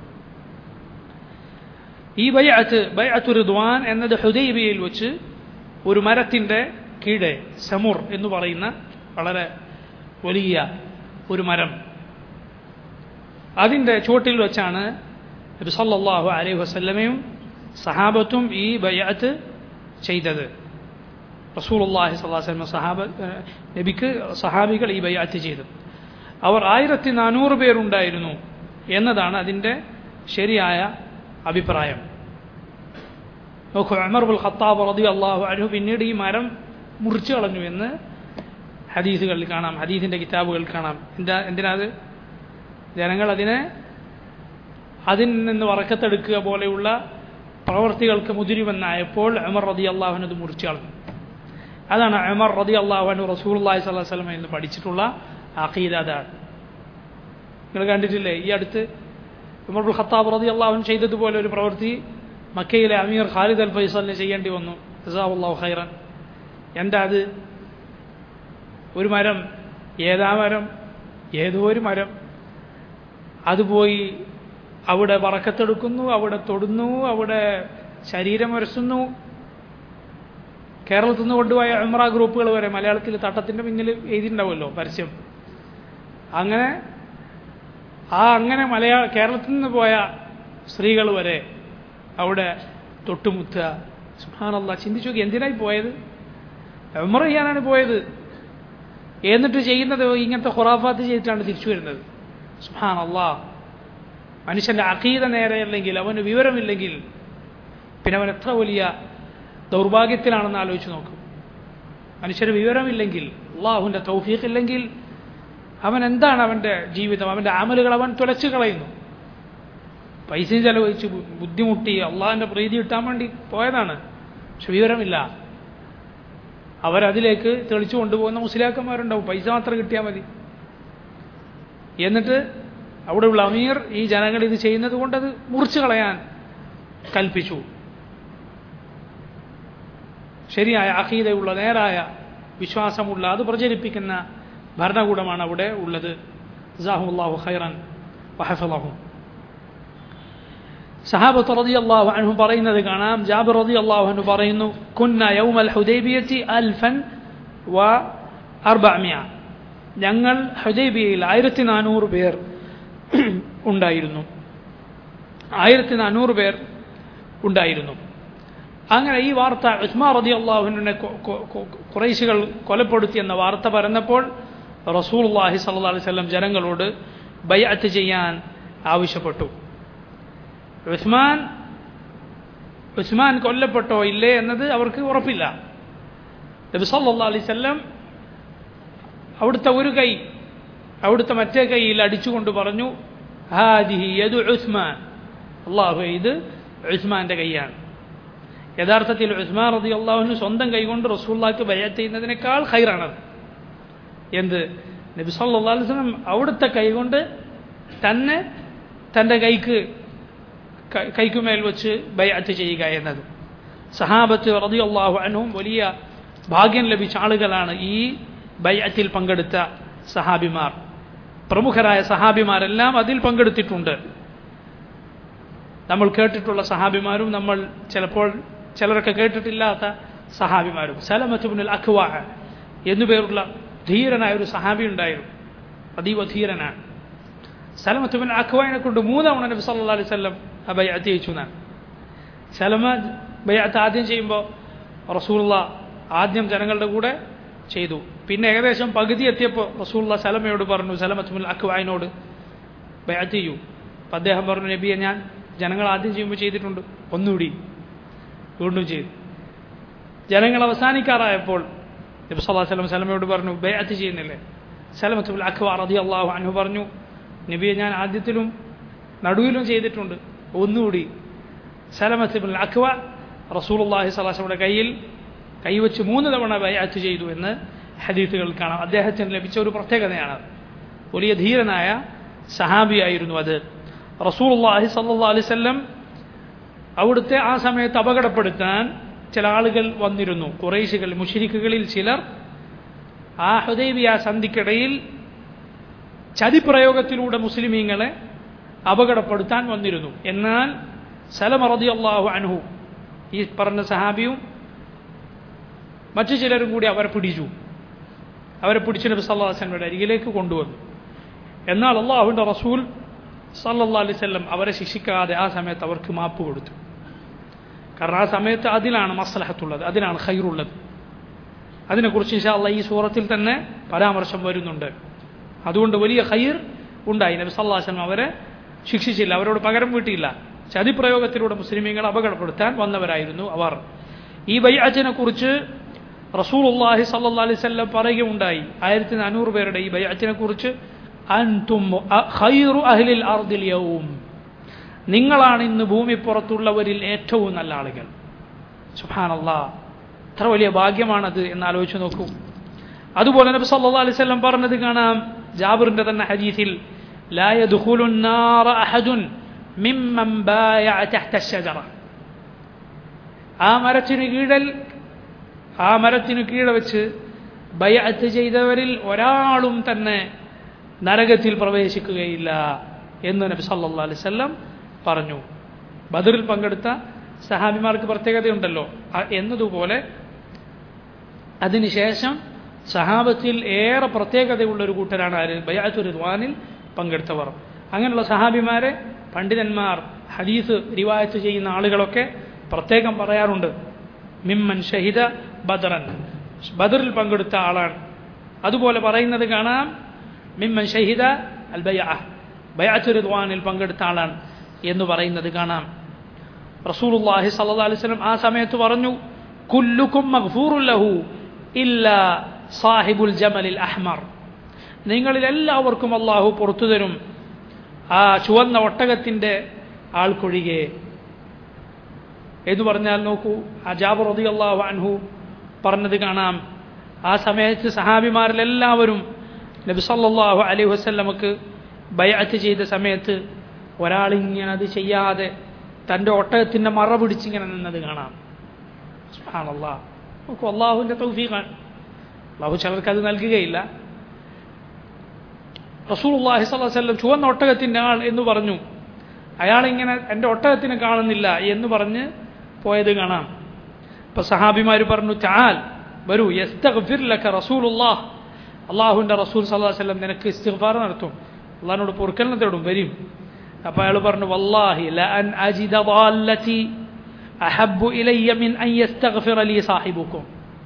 ഈ ബൈഅത്ത് ബൈഅത്തു റിദ്വാൻ എന്നത് ഹുദൈബിയയിൽ വെച്ച് ഒരു മരത്തിൻ്റെ കീഴെ സമുർ എന്ന് പറയുന്ന വളരെ വലിയ ഒരു മരം അതിൻ്റെ ചുവട്ടിൽ വെച്ചാണ് നബി സല്ലല്ലാഹു അലൈഹി വസല്ലമയും സഹാബത്തും ഈ ബയ്യത്ത് ചെയ്തത് റസൂലുള്ളാഹി സ്വല്ലല്ലാഹു അലൈഹി വസല്ലം സഹാബ ഏഹ് നബിക്ക് സഹാബികൾ ഈ ബയ്യത്ത് ചെയ്തു അവർ ആയിരത്തി നാനൂറ് പേരുണ്ടായിരുന്നു എന്നതാണ് അതിൻ്റെ ശരിയായ അഭിപ്രായം നോക്കൂ അമർ ബുൽ ഖത്താബ് റതി അള്ളാഹു അനു പിന്നീട് ഈ മരം മുറിച്ചു കളഞ്ഞു എന്ന് ഹദീസുകളിൽ കാണാം ഹദീസിൻ്റെ കിതാബുകളിൽ കാണാം എന്താ എന്തിനാത് ജനങ്ങൾ അതിനെ അതിൽ നിന്ന് വറക്കത്തെടുക്കുക പോലെയുള്ള പ്രവർത്തികൾക്ക് മുതിരുമെന്നായപ്പോൾ അമർ റതി അള്ളാഹുൻ അത് മുറിച്ചു കളഞ്ഞു അതാണ് അമർ റതി അള്ളാഹുനു റസൂൽ അള്ളാഹി സ്വലാഹു വസ്ലം എന്ന് പഠിച്ചിട്ടുള്ള അഖീദ അതാണ് നിങ്ങൾ കണ്ടിട്ടില്ലേ ഈ അടുത്ത് ഉമർ ബുൽ ഖത്താബ് റതി അള്ളാഹുൻ ചെയ്തതുപോലെ ഒരു പ്രവൃത്തി മക്കയിലെ അമീർ ഖാലിദ് അൽ ഫൈസലിന് ചെയ്യേണ്ടി വന്നു ജസാവുല്ലാഹു ഖൈറൻ എന്താ അത് ഒരു മരം ഏതാ മരം ഏതോ ഒരു മരം അത് പോയി അവിടെ വറക്കത്തെടുക്കുന്നു അവിടെ തൊടുന്നു അവിടെ ശരീരം ഉരസുന്നു കേരളത്തിൽ നിന്ന് കൊണ്ടുപോയ ഉമ്ര ഗ്രൂപ്പുകൾ വരെ മലയാളത്തിൽ തട്ടത്തിൻ്റെ പിന്നിൽ എഴുതിയിട്ടുണ്ടാവുമല്ലോ പരസ്യം അങ്ങനെ ആ അങ്ങനെ മലയാള കേരളത്തിൽ നിന്ന് പോയ സ്ത്രീകൾ വരെ അവിടെ തൊട്ടുമുത്തുക സുഹാനല്ല ചിന്തിച്ചു നോക്കി എന്തിനായി പോയത് ഉമ്ര ചെയ്യാനാണ് പോയത് എന്നിട്ട് ചെയ്യുന്നത് ഇങ്ങനത്തെ ഖുറാഫാത്ത് ചെയ്തിട്ടാണ് തിരിച്ചു വരുന്നത് സുഹാനല്ലാ മനുഷ്യൻ്റെ അഖീത നേരെയല്ലെങ്കിൽ അവന് വിവരമില്ലെങ്കിൽ പിന്നെ അവൻ എത്ര വലിയ ദൗർഭാഗ്യത്തിലാണെന്ന് ആലോചിച്ച് നോക്കും മനുഷ്യന് വിവരമില്ലെങ്കിൽ അള്ളാഹുവിൻ്റെ തൗഫീഖില്ലെങ്കിൽ അവൻ എന്താണ് അവൻ്റെ ജീവിതം അവൻ്റെ അമലുകൾ അവൻ തുലച്ചു കളയുന്നു പൈസയും ചെലവഴിച്ച് ബുദ്ധിമുട്ടി അള്ളാഹിൻ്റെ പ്രീതി കിട്ടാൻ വേണ്ടി പോയതാണ് പക്ഷെ വിവരമില്ല അവരതിലേക്ക് തെളിച്ചു കൊണ്ടുപോകുന്ന മുസ്ലിയാക്കന്മാരുണ്ടാവും പൈസ മാത്രം കിട്ടിയാൽ മതി എന്നിട്ട് അവിടെയുള്ള അമീർ ഈ ജനങ്ങൾ ഇത് ചെയ്യുന്നത് കൊണ്ട് അത് മുറിച്ചു കളയാൻ കൽപ്പിച്ചു ശരിയായ അഖീതയുള്ള നേരായ വിശ്വാസമുള്ള അത് പ്രചരിപ്പിക്കുന്ന ഭരണകൂടമാണ് അവിടെ ഉള്ളത് ജാഹുല്ലാഹു ഖൈറൻ വഹഫലാഹു സഹാബത്ത് റതി അള്ളാഹു അൻഹു പറയുന്നത് കാണാം ജാബിർ റതി അള്ളാഹു അൻഹു പറയുന്നു കുന്ന യൗമൽ ഹുദൈബിയത്തി അൽഫൻ വ അർബഅമിയ ഞങ്ങൾ ഹുദൈബിയയിൽ ആയിരത്തി നാനൂറ് പേർ ഉണ്ടായിരുന്നു ആയിരത്തി നാനൂറ് പേർ ഉണ്ടായിരുന്നു അങ്ങനെ ഈ വാർത്ത ഉസ്മാ റതി അള്ളാഹുവിനെ കുറേശികൾ കൊലപ്പെടുത്തി എന്ന വാർത്ത പറഞ്ഞപ്പോൾ റസൂൽ അള്ളാഹി സല്ലാ അലൈഹി സ്വലം ജനങ്ങളോട് ബയ്യത്ത് ചെയ്യാൻ ആവശ്യപ്പെട്ടു ഉസ്മാൻ ഉസ്മാൻ കൊല്ലപ്പെട്ടോ ഇല്ലേ എന്നത് അവർക്ക് ഉറപ്പില്ല നബി സല്ലാ അലൈഹി സ്വല്ലം അവിടുത്തെ ഒരു കൈ അവിടുത്തെ മറ്റേ കൈയിൽ അടിച്ചുകൊണ്ട് പറഞ്ഞു ഹാദിഹി യദു ഉസ്മാൻ അള്ളാഹു ഇത് ഉസ്മാന്റെ കൈയാണ് യഥാർത്ഥത്തിൽ ഉസ്മാൻ റതി അള്ളാഹുവിന് സ്വന്തം കൈകൊണ്ട് റസൂള്ളാക്ക് ബയ്യത്ത് ചെയ്യുന്നതിനേക്കാൾ ഹൈറാണത് എന്ത് നബി സല്ലാ അലൈഹി സ്വലം അവിടുത്തെ കൈകൊണ്ട് തന്നെ തൻ്റെ കൈക്ക് കൈക്കുമേൽ വെച്ച് ബയ്യത്ത് ചെയ്യുക എന്നത് സഹാബത്ത് റതി അള്ളാഹു അനഹും വലിയ ഭാഗ്യം ലഭിച്ച ആളുകളാണ് ഈ ബയ്യത്തിൽ പങ്കെടുത്ത സഹാബിമാർ പ്രമുഖരായ സഹാബിമാരെല്ലാം അതിൽ പങ്കെടുത്തിട്ടുണ്ട് നമ്മൾ കേട്ടിട്ടുള്ള സഹാബിമാരും നമ്മൾ ചിലപ്പോൾ ചിലരൊക്കെ കേട്ടിട്ടില്ലാത്ത സഹാബിമാരും സലമത്തുബിനുൽ അഖ്വാ എന്നുപേരുള്ള ധീരനായ ഒരു സഹാബി ഉണ്ടായിരുന്നു അതീവ ധീരനാണ് സലമത്തുബിൻ അഖ്വാനെ കൊണ്ട് മൂന്നവണ നബി സല്ലാ അലൈഹി സ്വല്ലം ആ ബയ്യത്ത് ചെയ്യിച്ചു എന്നാണ് സലമ ബയ്യത്ത് ആദ്യം ചെയ്യുമ്പോൾ റസൂള്ള ആദ്യം ജനങ്ങളുടെ കൂടെ ചെയ്തു പിന്നെ ഏകദേശം പകുതി എത്തിയപ്പോൾ റസൂള്ള സലമയോട് പറഞ്ഞു സലമത്തുബിൻ അഖ്വാനോട് ബയ്യത്ത് ചെയ്യൂ അപ്പം അദ്ദേഹം പറഞ്ഞു നബിയെ ഞാൻ ജനങ്ങൾ ആദ്യം ചെയ്യുമ്പോൾ ചെയ്തിട്ടുണ്ട് ഒന്നുകൂടി വീണ്ടും ചെയ്തു ജനങ്ങൾ അവസാനിക്കാറായപ്പോൾ നബി സല്ലാ സ്വലം സലമയോട് പറഞ്ഞു ബയ്യത്ത് ചെയ്യുന്നില്ലേ സലമത്തുൽ അഖ്വാർ റതി അള്ളാഹു അനു പറഞ്ഞു നബിയെ ഞാൻ ആദ്യത്തിലും നടുവിലും ചെയ്തിട്ടുണ്ട് ഒന്നുകൂടി സലമത്തുൽ അഖ്വ റസൂൽ അള്ളാഹി സ്വലാസയുടെ കയ്യിൽ കൈവച്ച് മൂന്ന് തവണ ബയ്യാത്ത് ചെയ്തു എന്ന് ഹദീത്തുകൾ കാണാം അദ്ദേഹത്തിന് ലഭിച്ച ഒരു പ്രത്യേകതയാണ് വലിയ ധീരനായ സഹാബിയായിരുന്നു അത് റസൂൽ അള്ളാഹി സല്ലാ അലൈവല്ലം അവിടുത്തെ ആ സമയത്ത് അപകടപ്പെടുത്താൻ ചില ആളുകൾ വന്നിരുന്നു കുറേശികൾ മുഷിരിക്കുകളിൽ ചിലർ ആ ഹുദൈബിയ സന്ധിക്കിടയിൽ ചതിപ്രയോഗത്തിലൂടെ മുസ്ലിമീങ്ങളെ അപകടപ്പെടുത്താൻ വന്നിരുന്നു എന്നാൽ സലമറതി അള്ളാഹു അൻഹു ഈ പറഞ്ഞ സഹാബിയും മറ്റു ചിലരും കൂടി അവരെ പിടിച്ചു അവരെ പിടിച്ച് നബി സല്ലാസ്ലമയുടെ അരികിലേക്ക് കൊണ്ടുവന്നു എന്നാൽ അള്ളാഹുവിൻ്റെ റസൂൽ സല്ലല്ലാഹു അലൈഹി വസല്ലം അവരെ ശിക്ഷിക്കാതെ ആ സമയത്ത് അവർക്ക് മാപ്പ് കൊടുത്തു കാരണം ആ സമയത്ത് അതിലാണ് മസ്ലഹത്തുള്ളത് അതിലാണ് ഖൈറുള്ളത് അതിനെക്കുറിച്ച് ഇൻഷാ അള്ളാഹ് ഈ സൂറത്തിൽ തന്നെ പരാമർശം വരുന്നുണ്ട് അതുകൊണ്ട് വലിയ ഖൈർ ഉണ്ടായി നബി സല്ലല്ലാഹു അലൈഹി വസല്ലം അവരെ ശിക്ഷിച്ചില്ല അവരോട് പകരം വീട്ടിയില്ല ചതിപ്രയോഗത്തിലൂടെ മുസ്ലിമീങ്ങളെ അപകടപ്പെടുത്താൻ വന്നവരായിരുന്നു അവർ ഈ ബൈഅത്തിനെ കുറിച്ച് റസൂലുള്ളാഹി സല്ലല്ലാഹു അലൈഹി വസല്ലം പറയുകയുണ്ടായി ആയിരത്തി നാനൂറ് പേരുടെ ഈ ബൈഅത്തിനെ കുറിച്ച് അൻതും ഖൈറു അഹ്ലിൽ അർദിൽ യൗം നിങ്ങളാണ് ഇന്ന് ഭൂമി പുറത്തുള്ളവരിൽ ഏറ്റവും നല്ല ആളുകൾ സുബ്ഹാനല്ലാ എത്ര വലിയ ഭാഗ്യമാണത് എന്ന് ആലോചിച്ച് നോക്കൂ അതുപോലെ നബി സല്ലല്ലാഹു അലൈഹി വസല്ലം പറഞ്ഞത് കാണാം ജാബിറിന്റെ തന്നെ ഹദീസിൽ لا يدخل النار أحد ممن بايع تحت الشجرة ആ മരത്തിനു കീഴൽ ആ മരത്തിനു കീഴെ വെച്ച് ബയഅത്ത് ചെയ്തവരിൽ ഒരാളും തന്നെ നരകത്തിൽ പ്രവേശിക്കുകയില്ല എന്ന് നബി സല്ലല്ലാഹു അലൈഹി വസല്ലം പറഞ്ഞു ബദറിൽ പങ്കെടുത്ത സഹാബിമാർക്ക് പ്രത്യേകതയുണ്ടല്ലോ എന്നതുപോലെ അതിനുശേഷം സഹാബത്തിൽ ഏറെ പ്രത്യേകതയുള്ള ഒരു കൂട്ടരാണ് ആര് ബയാത്തു റിദ്വാനിൽ പങ്കെടുത്തവർ അങ്ങനെയുള്ള സഹാബിമാരെ പണ്ഡിതന്മാർ ഹദീസ് റിവായത്ത് ചെയ്യുന്ന ആളുകളൊക്കെ പ്രത്യേകം പറയാറുണ്ട് മിമ്മൻ ഷഹിദ ബദറൻ ബദറിൽ പങ്കെടുത്ത ആളാണ് അതുപോലെ പറയുന്നത് കാണാം മിമ്മൻ ഷഹിദ അൽ ബയ ബയാത്തു റിദ്വാനിൽ പങ്കെടുത്ത ആളാണ് എന്ന് പറയുന്നത് കാണാം റസൂലുള്ളാഹി സല്ലല്ലാഹു അലൈഹി വസല്ലം ആ സമയത്ത് പറഞ്ഞു കുല്ലുക്കും മഗ്ഫൂറുൻ ലഹു ഇല്ല സാഹിബുൽ ജമലിൽ അഹ്മർ നിങ്ങളിൽ എല്ലാവർക്കും അള്ളാഹു പുറത്തു തരും ആ ചുവന്ന ഒട്ടകത്തിൻ്റെ ആൾക്കൊഴികെ എന്ന് പറഞ്ഞാൽ നോക്കൂ ആ ജാബർ റതി അള്ളാഹു അൻഹു പറഞ്ഞത് കാണാം ആ സമയത്ത് സഹാബിമാരിലെല്ലാവരും നബി സല്ലല്ലാഹു അലൈഹി വസല്ലമക്ക് ബയഅത്ത് ചെയ്ത സമയത്ത് ഒരാളിങ്ങനെ അത് ചെയ്യാതെ തൻ്റെ ഒട്ടകത്തിൻ്റെ മറ പിടിച്ചിങ്ങനെ നിന്നത് കാണാം സുബ്ഹാനല്ലാ നോക്കൂ അള്ളാഹുവിൻ്റെ തൗഫീഖാണ് അള്ളാഹു ചിലർക്ക് അത് നൽകുകയില്ല റസൂലുള്ളാഹി സ്വല്ലല്ലാഹു അലൈഹി വസല്ലം ചുവന്ന ഒട്ടകത്തിൻ്റെ ആൾ എന്ന് പറഞ്ഞു അയാളിങ്ങനെ എൻ്റെ ഒട്ടകത്തിന് കാണുന്നില്ല എന്ന് പറഞ്ഞ് പോയത് കാണാം ഇപ്പൊ സഹാബിമാർ പറഞ്ഞു ചാൽ വരൂ യസ്തഗ്ഫിർ ലക റസൂലുള്ളാഹ് അള്ളാഹുവിൻ്റെ റസൂൽ സല്ലല്ലാഹു അലൈഹി വസല്ലം നിനക്ക് ഇസ്തിഗ്ഫാർ നടത്തും അള്ളാഹിനോട് പൊറുക്കലിനെ തേടും വരും അപ്പോൾ അയാൾ പറഞ്ഞു വല്ലാഹി ലഅൻ അജിദ ضالتي അഹബ്ബു ഇലയ്യ മിൻ അൻ യസ്തഗ്ഫിറ ലി സാഹിബുക്കും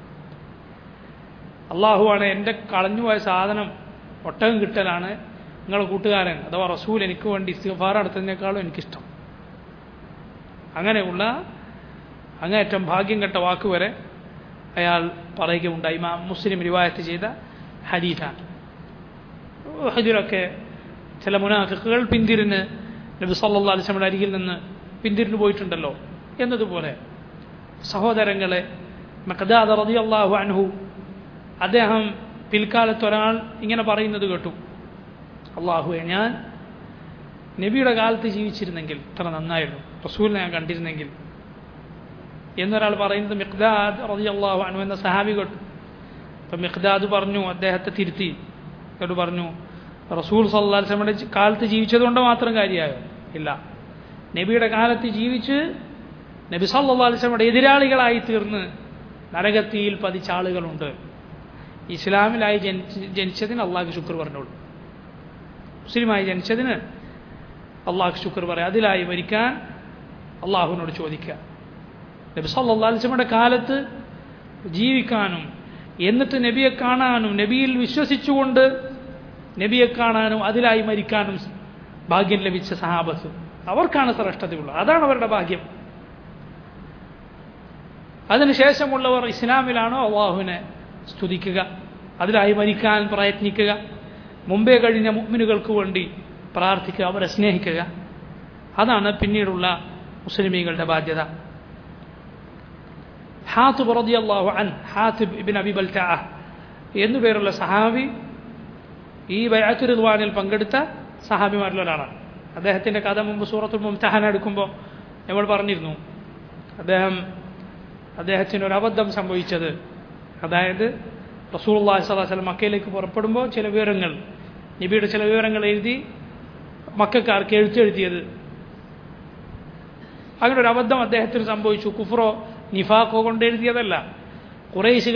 അള്ളാഹുവാണ് എൻ്റെ കളഞ്ഞുപോയ സാധനം ഒട്ടകം കിട്ടലാണ് നിങ്ങളുടെ കൂട്ടുകാരൻ അഥവാ റസൂൽ എനിക്ക് വേണ്ടി ഇസ്തിഫാർ നടത്തുന്നതിനേക്കാളും എനിക്കിഷ്ടം അങ്ങനെയുള്ള അങ്ങേറ്റം ഭാഗ്യം കെട്ട വാക്ക് വരെ അയാൾ പറയുകയുണ്ടായി മാ മുസ്ലിം റിവായത്ത് ചെയ്ത ഹദീഫാണ് ഹദിലൊക്കെ ചില മുനാഫിക്കുകൾ പിന്തിരിഞ്ഞ് നബി സല്ലല്ലാഹു അലൈഹി വസല്ലമയുടെ അരികിൽ നിന്ന് പിന്തിരിഞ്ഞു പോയിട്ടുണ്ടല്ലോ എന്നതുപോലെ സഹോദരങ്ങളെ മഖദാദ് റളിയല്ലാഹു അൻഹു അദ്ദേഹം പിൽക്കാലത്ത് ഒരാൾ ഇങ്ങനെ പറയുന്നത് കേട്ടു അള്ളാഹുവെ ഞാൻ നബിയുടെ കാലത്ത് ജീവിച്ചിരുന്നെങ്കിൽ ഇത്ര നന്നായിരുന്നു റസൂലിനെ ഞാൻ കണ്ടിരുന്നെങ്കിൽ എന്നൊരാൾ പറയുന്നത് മിഖ്ദാദ് റതി അള്ളാഹു അനു എന്ന സഹാബി കേട്ടു അപ്പം മിഖ്ദാദ് പറഞ്ഞു അദ്ദേഹത്തെ തിരുത്തി എന്നിട്ട് പറഞ്ഞു റസൂൽ സല്ലാസ്ലമയുടെ കാലത്ത് ജീവിച്ചതുകൊണ്ട് മാത്രം കാര്യമായോ ഇല്ല നബിയുടെ കാലത്ത് ജീവിച്ച് നബി സല്ലാ അലിസ്ലമയുടെ എതിരാളികളായി തീർന്ന് നരകത്തിയിൽ പതിച്ച ആളുകളുണ്ട് ഇസ്ലാമിലായി ജനിച്ച് ജനിച്ചതിന് അള്ളാഹ് ശുക്ർ പറഞ്ഞോളൂ മുസ്ലിമായി ജനിച്ചതിന് അള്ളാഹ് ശുക്ർ പറയാം അതിലായി മരിക്കാൻ അള്ളാഹുവിനോട് ചോദിക്കുക നബി സല്ലാ അലിസ്ലമയുടെ കാലത്ത് ജീവിക്കാനും എന്നിട്ട് നബിയെ കാണാനും നബിയിൽ വിശ്വസിച്ചുകൊണ്ട് നബിയെ കാണാനും അതിലായി മരിക്കാനും ഭാഗ്യം ലഭിച്ച സഹാബത്ത് അവർക്കാണ് ശ്രേഷ്ഠതയുള്ളത് അതാണ് അവരുടെ ഭാഗ്യം അതിനുശേഷമുള്ളവർ ഇസ്ലാമിലാണോ അള്ളാഹുവിനെ സ്തുതിക്കുക അതിലായി മരിക്കാൻ പ്രയത്നിക്കുക മുമ്പേ കഴിഞ്ഞ മുഗ്മിനുകൾക്ക് വേണ്ടി പ്രാർത്ഥിക്കുക അവരെ സ്നേഹിക്കുക അതാണ് പിന്നീടുള്ള മുസ്ലിമീങ്ങളുടെ ബാധ്യത ഹാത്തിബ് റളിയല്ലാഹു അൻ ഹാത്തിബ് ഇബിൻ അബി ബൽറ്റാ എന്നു പേരുള്ള സഹാബി ഈ ബൈഅത്തു റിദ്വാനിൽ പങ്കെടുത്ത സഹാബിമാരിൽ ഒരാളാണ് അദ്ദേഹത്തിൻ്റെ കഥ മുമ്പ് സൂറത്തുൽ മുംതഹാൻ എടുക്കുമ്പോൾ നമ്മൾ പറഞ്ഞിരുന്നു അദ്ദേഹം അദ്ദേഹത്തിന് ഒരു അബദ്ധം സംഭവിച്ചത് അതായത് റസൂള്ളി സ്വലാസ്ലം മക്കയിലേക്ക് പുറപ്പെടുമ്പോൾ ചില വിവരങ്ങൾ നബിയുടെ ചില വിവരങ്ങൾ എഴുതി മക്കാർക്ക് എഴുത്തെഴുതിയത് അങ്ങനെ ഒരു അബദ്ധം അദ്ദേഹത്തിന് സംഭവിച്ചു കുഫ്രോ നിഫാഖോ കൊണ്ട് എഴുതിയതല്ല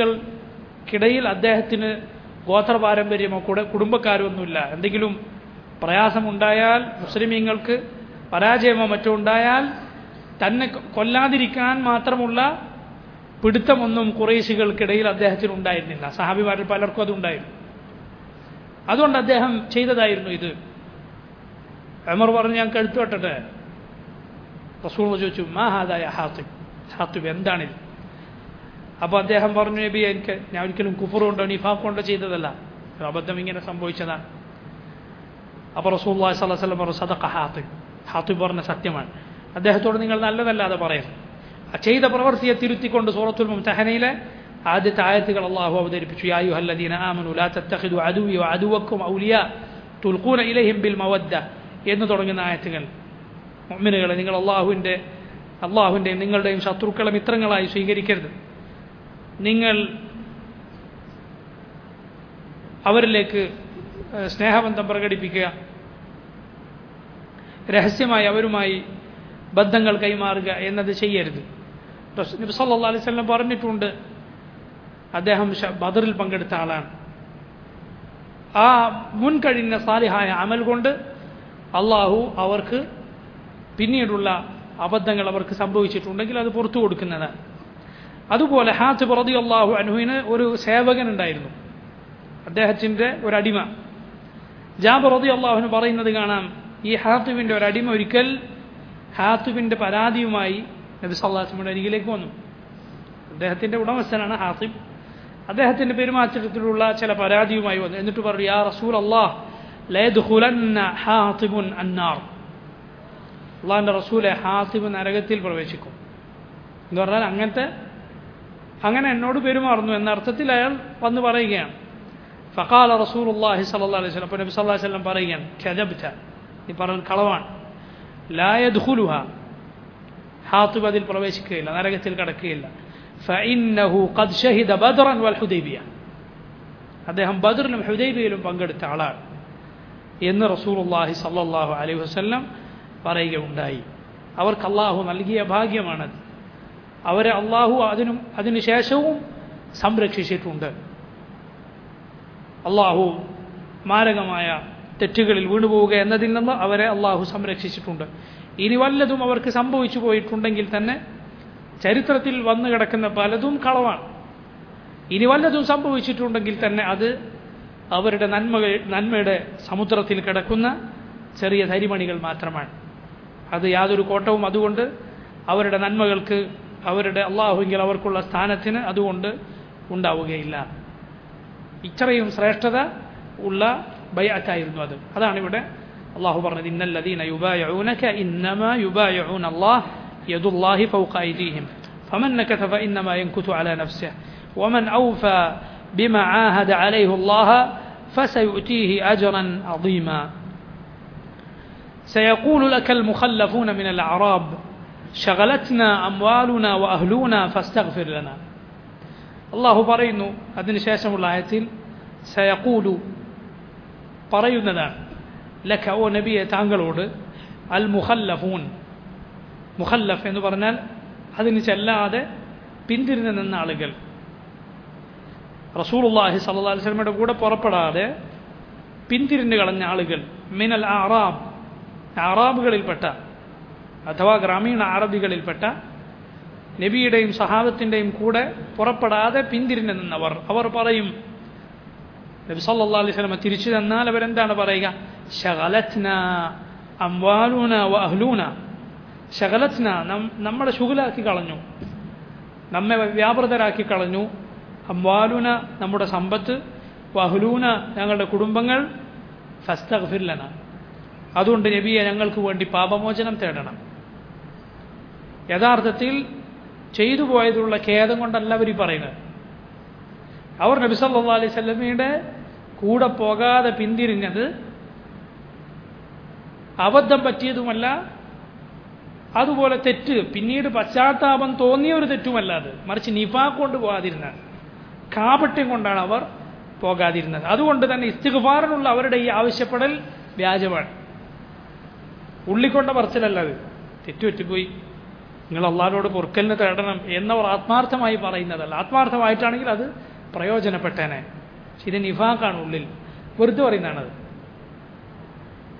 കുറേശികൾക്കിടയിൽ അദ്ദേഹത്തിന് ഗോത്ര പാരമ്പര്യമോ കുട കുടുംബക്കാരോ ഒന്നുമില്ല എന്തെങ്കിലും പ്രയാസമുണ്ടായാൽ മുസ്ലിമീങ്ങൾക്ക് പരാജയമോ മറ്റോ ഉണ്ടായാൽ തന്നെ കൊല്ലാതിരിക്കാൻ മാത്രമുള്ള പിടുത്തമൊന്നും കുറേശികൾക്കിടയിൽ അദ്ദേഹത്തിന് ഉണ്ടായിരുന്നില്ല സഹാബിമാരിൽ പലർക്കും അതുണ്ടായിരുന്നു അതുകൊണ്ട് അദ്ദേഹം ചെയ്തതായിരുന്നു ഇത് അമർ പറഞ്ഞു ഞാൻ കഴുത്തു വെട്ടട്ടെ റസൂൾ ചോദിച്ചു മാ ഹാദായ ഹാത്തിബ് ഹാത്തിബ് എന്താണിത് അപ്പോൾ അദ്ദേഹം പറഞ്ഞു നബി എനിക്ക് ഞാൻ ഒരിക്കലും കുഫർ കൊണ്ടോ നിഫാഖ് കൊണ്ടോ ചെയ്തതല്ല ഒരു അബദ്ധം ഇങ്ങനെ സംഭവിച്ചതാണ് അപ്പോൾ റസൂൽ അള്ളാഹി സ്വലം പറഞ്ഞു സദഖ ഹാത്തിബ് ഹാത്തിബ് പറഞ്ഞ സത്യമാണ് അദ്ദേഹത്തോട് നിങ്ങൾ നല്ലതല്ലാതെ പറയുന്നു ആ ചെയ്ത പ്രവൃത്തിയെ തിരുത്തിക്കൊണ്ട് സൂറത്തുൽ മുംതഹനയിലെ ആദ്യത്തെ ആയത്തുകൾ അള്ളാഹു അവതരിപ്പിച്ചു യായു ഹല്ലദീന ആമനു ലാ തത്തഖിദു അദുവി അദുവക്കും ഔലിയ തുൽഖൂന ഇലഹിം ബിൽ മവദ്ദ എന്ന് തുടങ്ങുന്ന ആയത്തുകൾ മുഅ്മിനുകളെ നിങ്ങൾ അള്ളാഹുവിൻ്റെ അള്ളാഹുവിൻ്റെയും നിങ്ങളുടെയും ശത്രുക്കളെ മിത്രങ്ങളായി സ്വീകരിക്കരുത് നിങ്ങൾ അവരിലേക്ക് സ്നേഹബന്ധം പ്രകടിപ്പിക്കുക രഹസ്യമായി അവരുമായി ബന്ധങ്ങൾ കൈമാറുക എന്നത് ചെയ്യരുത് നബി സല്ലല്ലാഹു അലൈഹി വസല്ലം പറഞ്ഞിട്ടുണ്ട് അദ്ദേഹം ബദറിൽ പങ്കെടുത്ത ആളാണ് ആ മുൻകഴിഞ്ഞ സാലിഹായ അമൽ കൊണ്ട് അള്ളാഹു അവർക്ക് പിന്നീടുള്ള അബദ്ധങ്ങൾ അവർക്ക് സംഭവിച്ചിട്ടുണ്ടെങ്കിൽ അത് പുറത്തു കൊടുക്കുന്നതാണ് അതുപോലെ ഹാത്ത് റതി അള്ളാഹു അനുവിന് ഒരു സേവകൻ ഉണ്ടായിരുന്നു അദ്ദേഹത്തിൻ്റെ ഒരു അടിമ ജാബ് റതി അള്ളാഹുവിന് പറയുന്നത് കാണാം ഈ ഹാത്തുവിൻ്റെ ഒരു അടിമ ഒരിക്കൽ ഹാത്തുവിൻ്റെ പരാതിയുമായി നബി സല്ലാസ്മിയുടെ അരികിലേക്ക് വന്നു അദ്ദേഹത്തിൻ്റെ ഉടമസ്ഥനാണ് ഹാത്തിബ് അദ്ദേഹത്തിൻ്റെ പെരുമാറ്റത്തിലുള്ള ചില പരാതിയുമായി വന്നു എന്നിട്ട് പറഞ്ഞു യാ റസൂൽ അള്ളാഹ് ലയദ്ഖുലന്ന ഹാത്തിബുൻ അന്നാർ അള്ളാഹിൻ്റെ റസൂലെ ഹാത്തിബ് നരകത്തിൽ പ്രവേശിക്കും എന്ന് പറഞ്ഞാൽ അങ്ങനത്തെ അങ്ങനെ എന്നോട് പെരുമാറുന്നു എന്ന അർത്ഥത്തിൽ അയാൾ വന്ന് പറയുകയാണ് ഫക്കാല റസൂൽ അള്ളാഹി സല്ലാ അലൈഹി സ്വലം അപ്പോൾ നബി സല്ലാ വല്ലം പറയുകയാണ് ഖജബ്ത നീ പറഞ്ഞ കളവാണ് ലായദ്ഖുലുഹ ഹാത്തിബ് അതിൽ പ്രവേശിക്കുകയില്ല നരകത്തിൽ കടക്കുകയില്ല ഫഇന്നഹു ഖദ് ഷഹിദ ബദ്റൻ വൽ ഹുദൈബിയ അദ്ദേഹം ബദറിലും ഹുദൈബിയയിലും പങ്കെടുത്ത ആളാണ് എന്ന് റസൂലുള്ളാഹി സല്ലല്ലാഹു അലൈഹി വസല്ലം പറയുകയുണ്ടായി അവർക്ക് അള്ളാഹു നൽകിയ ഭാഗ്യമാണത് അവരെ അള്ളാഹു അതിനും അതിനുശേഷവും സംരക്ഷിച്ചിട്ടുണ്ട് അള്ളാഹു മാരകമായ തെറ്റുകളിൽ വീണുപോവുക എന്നതിൽ നിന്ന് അവരെ അള്ളാഹു സംരക്ഷിച്ചിട്ടുണ്ട് ഇനി വല്ലതും അവർക്ക് സംഭവിച്ചു പോയിട്ടുണ്ടെങ്കിൽ തന്നെ ചരിത്രത്തിൽ വന്നു കിടക്കുന്ന പലതും കളവാണ് ഇനി വല്ലതും സംഭവിച്ചിട്ടുണ്ടെങ്കിൽ തന്നെ അത് അവരുടെ നന്മകൾ നന്മയുടെ സമുദ്രത്തിൽ കിടക്കുന്ന ചെറിയ തരിമണികൾ മാത്രമാണ് അത് യാതൊരു കോട്ടവും അതുകൊണ്ട് അവരുടെ നന്മകൾക്ക് അവരുടെ അള്ളാഹുവിൽ അവർക്കുള്ള സ്ഥാനത്തിന് അതുകൊണ്ട് ഉണ്ടാവുകയില്ല ഇത്രയും ശ്രേഷ്ഠത ഉള്ള ബൈഅത്തായിരുന്നു അത് അതാണ് ഇവിടെ അള്ളാഹു പറഞ്ഞത് ഇന്നല്ലദീന യുബായഊനക ഇന്നമാ യുബായഊന അല്ലാഹ് യദുല്ലാഹി ഫൗക ഐദീഹിം فمن نكث فإنما ينكث على نفسه ومن أوفى بما عاهد عليه الله فسيؤتيه أجرا عظيما سيقول لك المخلفون من الأعراب شغلتنا أموالنا وأهلنا فاستغفر لنا الله പറയുന്നു അതിനുശേഷമുള്ള ആയത്തിൽ സയക്കൂലു പറയുന്നതാണ് ലഖ ഓ നബിയെ താങ്കളോട് അൽ മുഖല്ലഫൂൻ മുഖല്ലഫ് എന്ന് പറഞ്ഞാൽ അതിന് ചെല്ലാതെ പിന്തിരിഞ്ഞു നിന്ന ആളുകൾ റസൂലുള്ളാഹി സല്ലല്ലാഹു അലൈഹി വസല്ലമയുടെ കൂടെ പുറപ്പെടാതെ പിന്തിരിഞ്ഞു കളഞ്ഞ ആളുകൾ മിനൽ ആറാബ് ആറാബുകളിൽപ്പെട്ട അഥവാ ഗ്രാമീണ അറബികളിൽപ്പെട്ട നബിയുടെയും സഹാബത്തിൻ്റെയും കൂടെ പുറപ്പെടാതെ പിന്തിരിഞ്ഞു നിന്നവർ അവർ പറയും നബി സല്ലല്ലാഹു അലൈഹി വസല്ലമ തിരിച്ചു തന്നാൽ അവരെന്താണ് പറയുക ഷഗലത്ന അംവാലുന വ അഹ്ലൂന ഷഗലത്ന നമ്മളെ ശുഗലാക്കി കളഞ്ഞു നമ്മെ വ്യാപൃതരാക്കി കളഞ്ഞു അംവാലുന നമ്മുടെ സമ്പത്ത് വഹ്ലൂന ഞങ്ങളുടെ കുടുംബങ്ങൾ ഫസ്തഗ്ഫിർലന അതുകൊണ്ട് നബിയെ ഞങ്ങൾക്ക് വേണ്ടി പാപമോചനം തേടണം യഥാർത്ഥത്തിൽ ചെയ്തു പോയതുള്ള ഖേദം കൊണ്ടല്ല അവർ പറയുന്നത് അവർ നബി സല്ലാ അലൈഹി സ്വലമയുടെ കൂടെ പോകാതെ പിന്തിരിഞ്ഞത് അബദ്ധം പറ്റിയതുമല്ല അതുപോലെ തെറ്റ് പിന്നീട് പശ്ചാത്താപം തോന്നിയ ഒരു തെറ്റുമല്ല അത് മറിച്ച് നിഫാഖ് കൊണ്ട് പോകാതിരുന്നത് കാപട്യം കൊണ്ടാണ് അവർ പോകാതിരുന്നത് അതുകൊണ്ട് തന്നെ ഇസ്തിഗ്ഫാറിനുള്ള അവരുടെ ഈ ആവശ്യപ്പെടൽ വ്യാജമാണ് ഉള്ളിക്കൊണ്ട പറച്ചിലല്ല അത് തെറ്റുപറ്റിപ്പോയി നിങ്ങൾ അള്ളാഹിനോട് പൊറുക്കലിന് തേടണം എന്നവർ ആത്മാർത്ഥമായി പറയുന്നതല്ല ആത്മാർത്ഥമായിട്ടാണെങ്കിൽ അത് പ്രയോജനപ്പെട്ടേനെ ഇത് നിഫാഖാണ് ഉള്ളിൽ വെറുതെ പറയുന്നതാണത്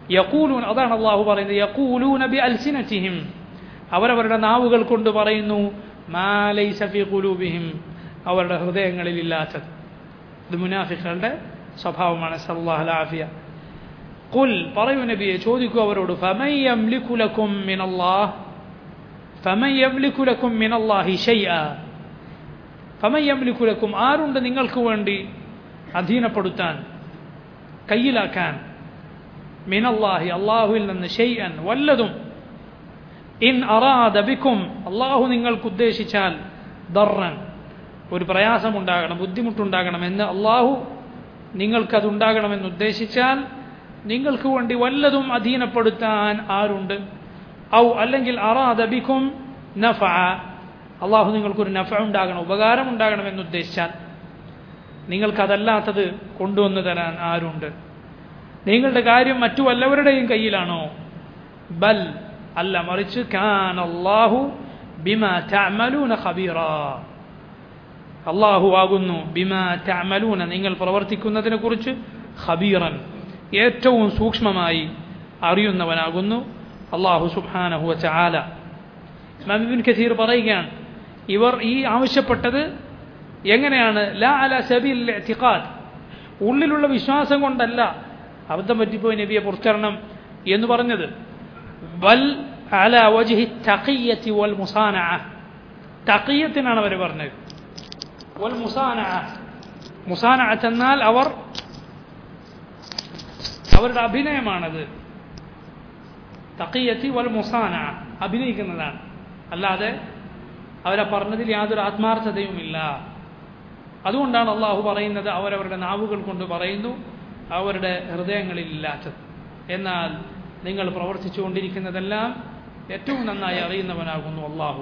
യക്കൂലൂൻ അതാണ് അള്ളാഹു പറയുന്നത് യക്കൂലൂന ബി അൽസിനറ്റിഹിം അവരവരുടെ നാവുകൾ കൊണ്ട് പറയുന്നു മാലൈസഫി കുലൂബിഹിം അവരുടെ ഹൃദയങ്ങളിൽ ഇല്ലാത്തത് ഇത് മുനാഫിഖുകളുടെ സ്വഭാവമാണ് സല്ലാഹുലാഫിയ കുൽ പറയൂ നബിയെ ചോദിക്കൂ അവരോട് ഫമൻ യംലികു ലക്കും മിനല്ലാഹ് ഫമൻ യംലികു ലക്കും മിനല്ലാഹി ഷൈഅ ഫമൻ യംലികു ലക്കും ആരുണ്ട് നിങ്ങൾക്ക് വേണ്ടി അധീനപ്പെടുത്താൻ കയ്യിലാക്കാൻ മിനല്ലാഹി അള്ളാഹുവിൽ നിന്ന് ഷെയ്അൻ വല്ലതും ഇൻ അറാദ ബിക്കും അള്ളാഹു നിങ്ങൾക്ക് ഉദ്ദേശിച്ചാൽ ദർറൻ ഒരു പ്രയാസമുണ്ടാകണം ബുദ്ധിമുട്ടുണ്ടാകണം എന്ന് അള്ളാഹു നിങ്ങൾക്കതുണ്ടാകണമെന്ന് ഉദ്ദേശിച്ചാൽ നിങ്ങൾക്ക് വേണ്ടി വല്ലതും അധീനപ്പെടുത്താൻ ആരുണ്ട് ഔ അല്ലെങ്കിൽ അറാദ ബിക്കും നഫ അള്ളാഹു നിങ്ങൾക്കൊരു നഫ ഉണ്ടാകണം ഉപകാരം ഉണ്ടാകണമെന്ന് ഉദ്ദേശിച്ചാൽ നിങ്ങൾക്കതല്ലാത്തത് കൊണ്ടുവന്നു തരാൻ ആരുണ്ട് നിങ്ങളുടെ കാര്യം മറ്റു വല്ലവരുടെയും കയ്യിലാണോ ബൽ അല്ല മറിച്ച് കാൻ അള്ളാഹു ബിമ തഅമലൂന ഖബീറ അള്ളാഹു ആകുന്നു ബിമ തഅമലൂന നിങ്ങൾ പ്രവർത്തിക്കുന്നതിനെ കുറിച്ച് ഖബീറൻ ഏറ്റവും സൂക്ഷ്മമായി അറിയുന്നവനാകുന്നു അള്ളാഹു സുബ്ഹാനഹു വതആല ഇമാം ഇബ്നു കസീർ പറയുകയാണ് ഇവർ ഈ ആവശ്യപ്പെട്ടത് എങ്ങനെയാണ് ലാ അല സബീൽ ഇഅ്തിഖാദ് ഉള്ളിലുള്ള വിശ്വാസം കൊണ്ടല്ല അബദ്ധം പറ്റിപ്പോയി നബിയെ പുറത്തിറണം എന്ന് പറഞ്ഞത് ബൽ അല വജ്ഹി തഖിയ്യത്തി വൽ മുസാനഅ തഖിയ്യത്തിനാണ് അവർ പറഞ്ഞത് വൽ മുസാനഅ മുസാനഅത്ത് എന്നാൽ അവർ അവരുടെ അഭിനയമാണത് തഖിയത്തി വൽ മുസാനഅ അഭിനയിക്കുന്നതാണ് അല്ലാതെ അവരെ പറഞ്ഞതിൽ യാതൊരു ആത്മാർത്ഥതയുമില്ല അതുകൊണ്ടാണ് അള്ളാഹു പറയുന്നത് അവരവരുടെ നാവുകൾ കൊണ്ട് പറയുന്നു അവരുടെ ഹൃദയങ്ങളിൽ ഇല്ലാത്തത് എന്നാൽ നിങ്ങൾ പ്രവർത്തിച്ചു കൊണ്ടിരിക്കുന്നതെല്ലാം ഏറ്റവും നന്നായി അറിയുന്നവനാകുന്നു അള്ളാഹു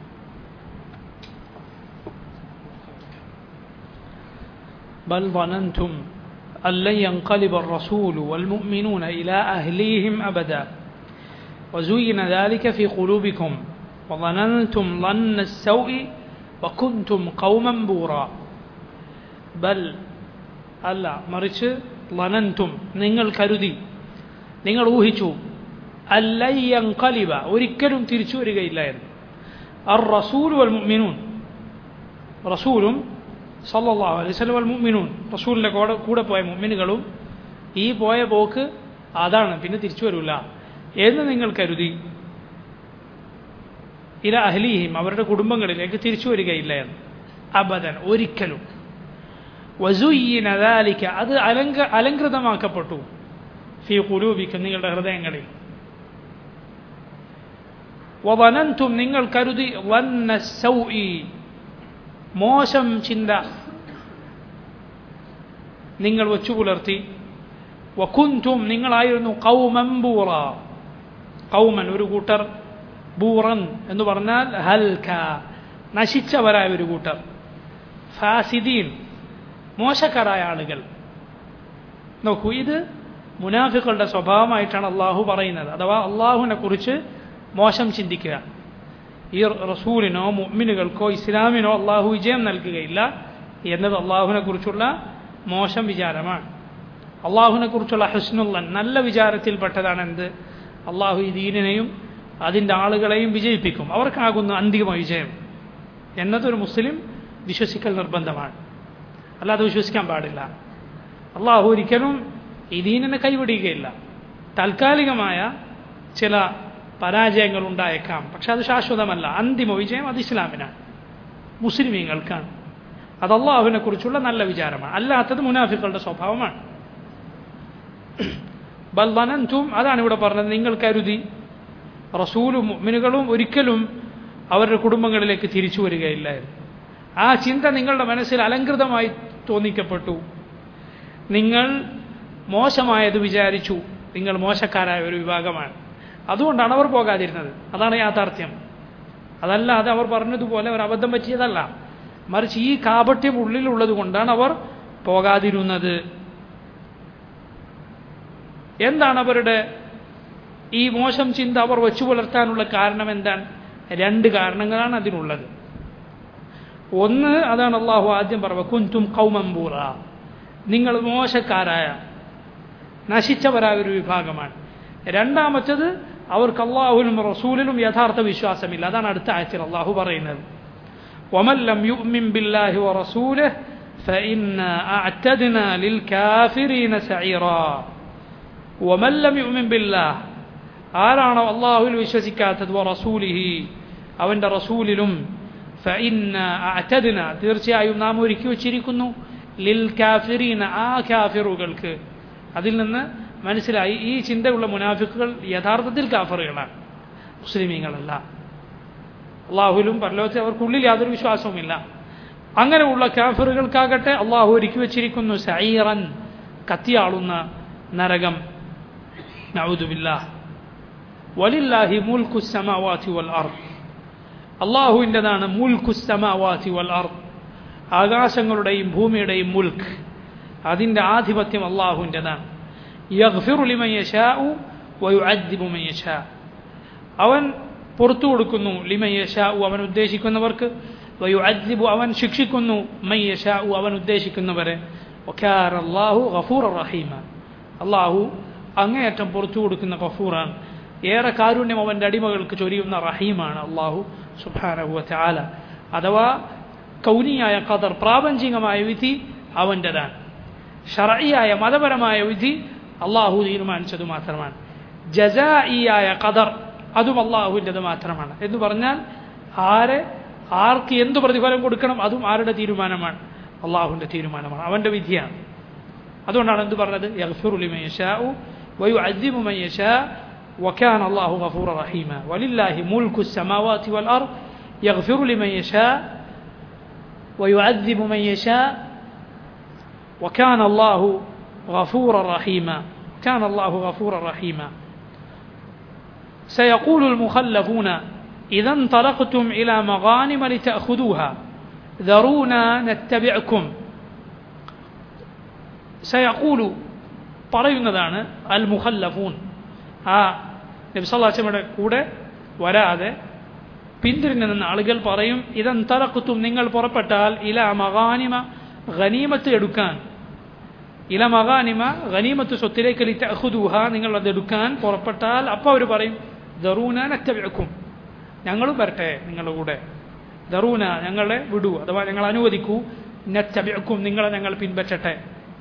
بل ظننتم أن لن ينقلب الرسول والمؤمنون إلى أهليهم أبدا وزين ذلك في قلوبكم وظننتم ظن السوء وكنتم قوما بورا ബൽ അല്ല മറിച്ച് ലനന്തും നിങ്ങൾ കരുതി നിങ്ങൾ ഊഹിച്ചു അല്ലയ്യങ്കലിബ ഒരിക്കലും തിരിച്ചു വരികയില്ലായിരുന്നു അർ റസൂൽ വൽ മുഅ്മിനൂൻ റസൂലും സല്ലല്ലാഹു അലൈഹി വസല്ലം വൽ മുഅ്മിനൂൻ റസൂലിൻ്റെ കൂടെ കൂടെ പോയ മുഅ്മിനുകളും ഈ പോയ പോക്ക് അതാണ് പിന്നെ തിരിച്ചു വരില്ല എന്ന് നിങ്ങൾ കരുതി ഇല അഹ്ലീഹിം അവരുടെ കുടുംബങ്ങളിലേക്ക് തിരിച്ചു വരികയില്ലായിരുന്നു അബദൻ ഒരിക്കലും വസുയ്യിന ദാലിക അത് അലങ്ക അലങ്കൃതമാക്കപ്പെട്ടു ഫി കുലൂബിക്കും നിങ്ങളുടെ ഹൃദയങ്ങളിൽ വനന്തും നിങ്ങൾ കരുതി വന്ന സൗഇ മോശം ചിന്ത നിങ്ങൾ വച്ചു പുലർത്തി വക്കുന്തും നിങ്ങളായിരുന്നു കൗമംബൂറ കൗമൻ ഒരു കൂട്ടർ ബൂറൻ എന്ന് പറഞ്ഞാൽ ഹൽക നശിച്ചവരായ ഒരു കൂട്ടർ ഫാസിദീൻ മോശക്കാരായ ആളുകൾ നോക്കൂ ഇത് മുനാഫികളുടെ സ്വഭാവമായിട്ടാണ് അള്ളാഹു പറയുന്നത് അഥവാ അള്ളാഹുവിനെ കുറിച്ച് മോശം ചിന്തിക്കുക ഈ റസൂലിനോ മുഅ്മിനുകൾക്കോ ഇസ്ലാമിനോ അള്ളാഹു വിജയം നൽകുകയില്ല എന്നത് അള്ളാഹുവിനെ കുറിച്ചുള്ള മോശം വിചാരമാണ് അള്ളാഹുവിനെ കുറിച്ചുള്ള ഹസ്നുള്ള നല്ല വിചാരത്തിൽപ്പെട്ടതാണ് എന്ത് അള്ളാഹു ഈ ദീനിനെയും അതിൻ്റെ ആളുകളെയും വിജയിപ്പിക്കും അവർക്കാകുന്ന അന്തിമ വിജയം എന്നതൊരു മുസ്ലിം വിശ്വസിക്കൽ നിർബന്ധമാണ് അല്ലാതെ വിശ്വസിക്കാൻ പാടില്ല അള്ളാഹു ഒരിക്കലും ഈ ദീനിനെ കൈവിടുകയില്ല താൽക്കാലികമായ ചില പരാജയങ്ങൾ ഉണ്ടായേക്കാം പക്ഷെ അത് ശാശ്വതമല്ല അന്തിമ വിജയം അത് ഇസ്ലാമിനാണ് മുസ്ലിമീങ്ങൾക്കാണ് അത് അള്ളാഹുവിനെ കുറിച്ചുള്ള നല്ല വിചാരമാണ് അല്ലാത്തത് മുനാഫിക്കളുടെ സ്വഭാവമാണ് ബൽവനന്തും അതാണ് ഇവിടെ പറഞ്ഞത് നിങ്ങൾ കരുതി റസൂലും മുഅ്മിനുകളും ഒരിക്കലും അവരുടെ കുടുംബങ്ങളിലേക്ക് തിരിച്ചു വരികയില്ലായിരുന്നു ആ ചിന്ത നിങ്ങളുടെ മനസ്സിൽ അലങ്കൃതമായി തോന്നിക്കപ്പെട്ടു നിങ്ങൾ മോശമായത് വിചാരിച്ചു നിങ്ങൾ മോശക്കാരായ ഒരു വിഭാഗമാണ് അതുകൊണ്ടാണ് അവർ പോകാതിരുന്നത് അതാണ് യാഥാർത്ഥ്യം അതല്ലാതെ അവർ പറഞ്ഞതുപോലെ അവർ അബദ്ധം പറ്റിയതല്ല മറിച്ച് ഈ കാപട്യം ഉള്ളിലുള്ളത് കൊണ്ടാണ് അവർ പോകാതിരുന്നത് എന്താണ് അവരുടെ ഈ മോശം ചിന്ത അവർ വെച്ചു പുലർത്താനുള്ള കാരണം എന്താണ് രണ്ട് കാരണങ്ങളാണ് അതിനുള്ളത് ഒന്ന് അതാണ് അള്ളാഹു ആദ്യം പറഞ്ഞത് കുന്തും കൗമംബൂറ നിങ്ങൾ മോശക്കാരായ നശിച്ചവരായ ഒരു വിഭാഗമാണ് രണ്ടാമത്തത് അവർക്ക് അള്ളാഹുവിനും റസൂലിനും യഥാർത്ഥ വിശ്വാസമില്ല അതാണ് അടുത്ത ആയത്തിൽ അള്ളാഹു പറയുന്നത് ومن لم يؤمن بالله ورسوله فإنا أعتدنا للكافرين سعيرا ومن لم يؤمن بالله ആരാണോ അള്ളാഹുവിൽ വിശ്വസിക്കാത്തത് റസൂലിഹി അവൻ്റെ റസൂലിലും ഫഇന്ന അഅതദ്ന തീർച്ചയായും നാം ഒരുക്കി വച്ചിരിക്കുന്നു ലിൽ കാഫിരീന ആ കാഫിറുകൾക്ക് അതിൽ നിന്ന് മനസ്സിലായി ഈ ചിന്തയുള്ള മുനാഫിക്കുകൾ യഥാർത്ഥത്തിൽ കാഫറുകളാണ് മുസ്ലിമീങ്ങളല്ല അള്ളാഹുലും പരലോകത്തെ അവർക്കുള്ളിൽ യാതൊരു വിശ്വാസവുമില്ല അങ്ങനെയുള്ള കാഫറുകൾക്കാകട്ടെ അള്ളാഹു ഒരുക്കി വച്ചിരിക്കുന്നു സൈറൻ കത്തിയാളുന്ന നരകം നൗദുബില്ലാ വലില്ലാഹി മുൽക്കു സമാവാതി വൽ അർദ് അള്ളാഹുവിൻ്റെതാണ് മുൽക്കു സമാവാതി വൽ അർദ് ആകാശങ്ങളുടെയും ഭൂമിയുടെയും മുൽക്ക് അതിൻ്റെ ആധിപത്യം അള്ളാഹുവിൻ്റെതാണ് യഗ്ഫിറു ലിമൻ യശാഉ വയുഅദ്ദിബു മൻ യശാ അവൻ പുറത്തു കൊടുക്കുന്നു ലിമൻ യശാഉ അവൻ ഉദ്ദേശിക്കുന്നവർക്ക് വയുഅദ്ദിബു അവൻ ശിക്ഷിക്കുന്നു മൻ യശാഉ അവൻ ഉദ്ദേശിക്കുന്നവരെ വകാന അല്ലാഹു ഗഫൂറ റഹീമ അള്ളാഹു അങ്ങേയറ്റം പുറത്തു കൊടുക്കുന്ന ഗഫൂറാണ് ഏറെ കാരുണ്യം അവൻ്റെ അടിമകൾക്ക് ചൊരിയുന്ന റഹീമാണ് അള്ളാഹു സുബാനഹുവ ചാല അഥവാ കൗനിയായ ഖദർ പ്രാപഞ്ചികമായ വിധി അവൻ്റെതാണ് ഷറയിയായ മതപരമായ വിധി അള്ളാഹു തീരുമാനിച്ചത് മാത്രമാണ് ജസായിയായ ഖദർ അതും അള്ളാഹുവിൻ്റെത് മാത്രമാണ് എന്ന് പറഞ്ഞാൽ ആരെ ആർക്ക് എന്ത് പ്രതിഫലം കൊടുക്കണം അതും ആരുടെ തീരുമാനമാണ് അള്ളാഹുവിൻ്റെ തീരുമാനമാണ് അവൻ്റെ വിധിയാണ് അതുകൊണ്ടാണ് എന്ത് പറഞ്ഞത് യഗ്ഫിറുലിമൻ യശാഉ വയുഅദ്ദിബു മൻ യശാ وكان الله غفورا رحيما ولله ملك السماوات والأرض يغفر لمن يشاء ويعذب من يشاء وكان الله غفورا رحيما كان الله غفورا رحيما سيقول المخلفون إذا انطلقتم إلى مغانم لتأخذوها ذرونا نتبعكم سيقول പറയുന്നതാണ് അൽ മുഖല്ലഫൂൻ ആ നബിസല്ലാച്ചമ്മയുടെ കൂടെ വരാതെ പിന്തിരിഞ്ഞു നിന്ന ആളുകൾ പറയും ഇതൻ തറക്കുത്തും നിങ്ങൾ പുറപ്പെട്ടാൽ ഇല മകാനിമ ഖനീമത്ത് എടുക്കാൻ ഇല മകാനിമ ഖനീമത്ത് സ്വത്തിലേക്ക് ലിറ്റഹുദൂഹ നിങ്ങൾ അത് എടുക്കാൻ പുറപ്പെട്ടാൽ അപ്പോൾ അവർ പറയും ദറൂന നറ്റവിഴക്കും ഞങ്ങളും വരട്ടെ നിങ്ങളുടെ കൂടെ ദറൂന ഞങ്ങളെ വിടൂ അഥവാ ഞങ്ങൾ അനുവദിക്കൂ നറ്റവിഴക്കും നിങ്ങളെ ഞങ്ങൾ പിൻപറ്റട്ടെ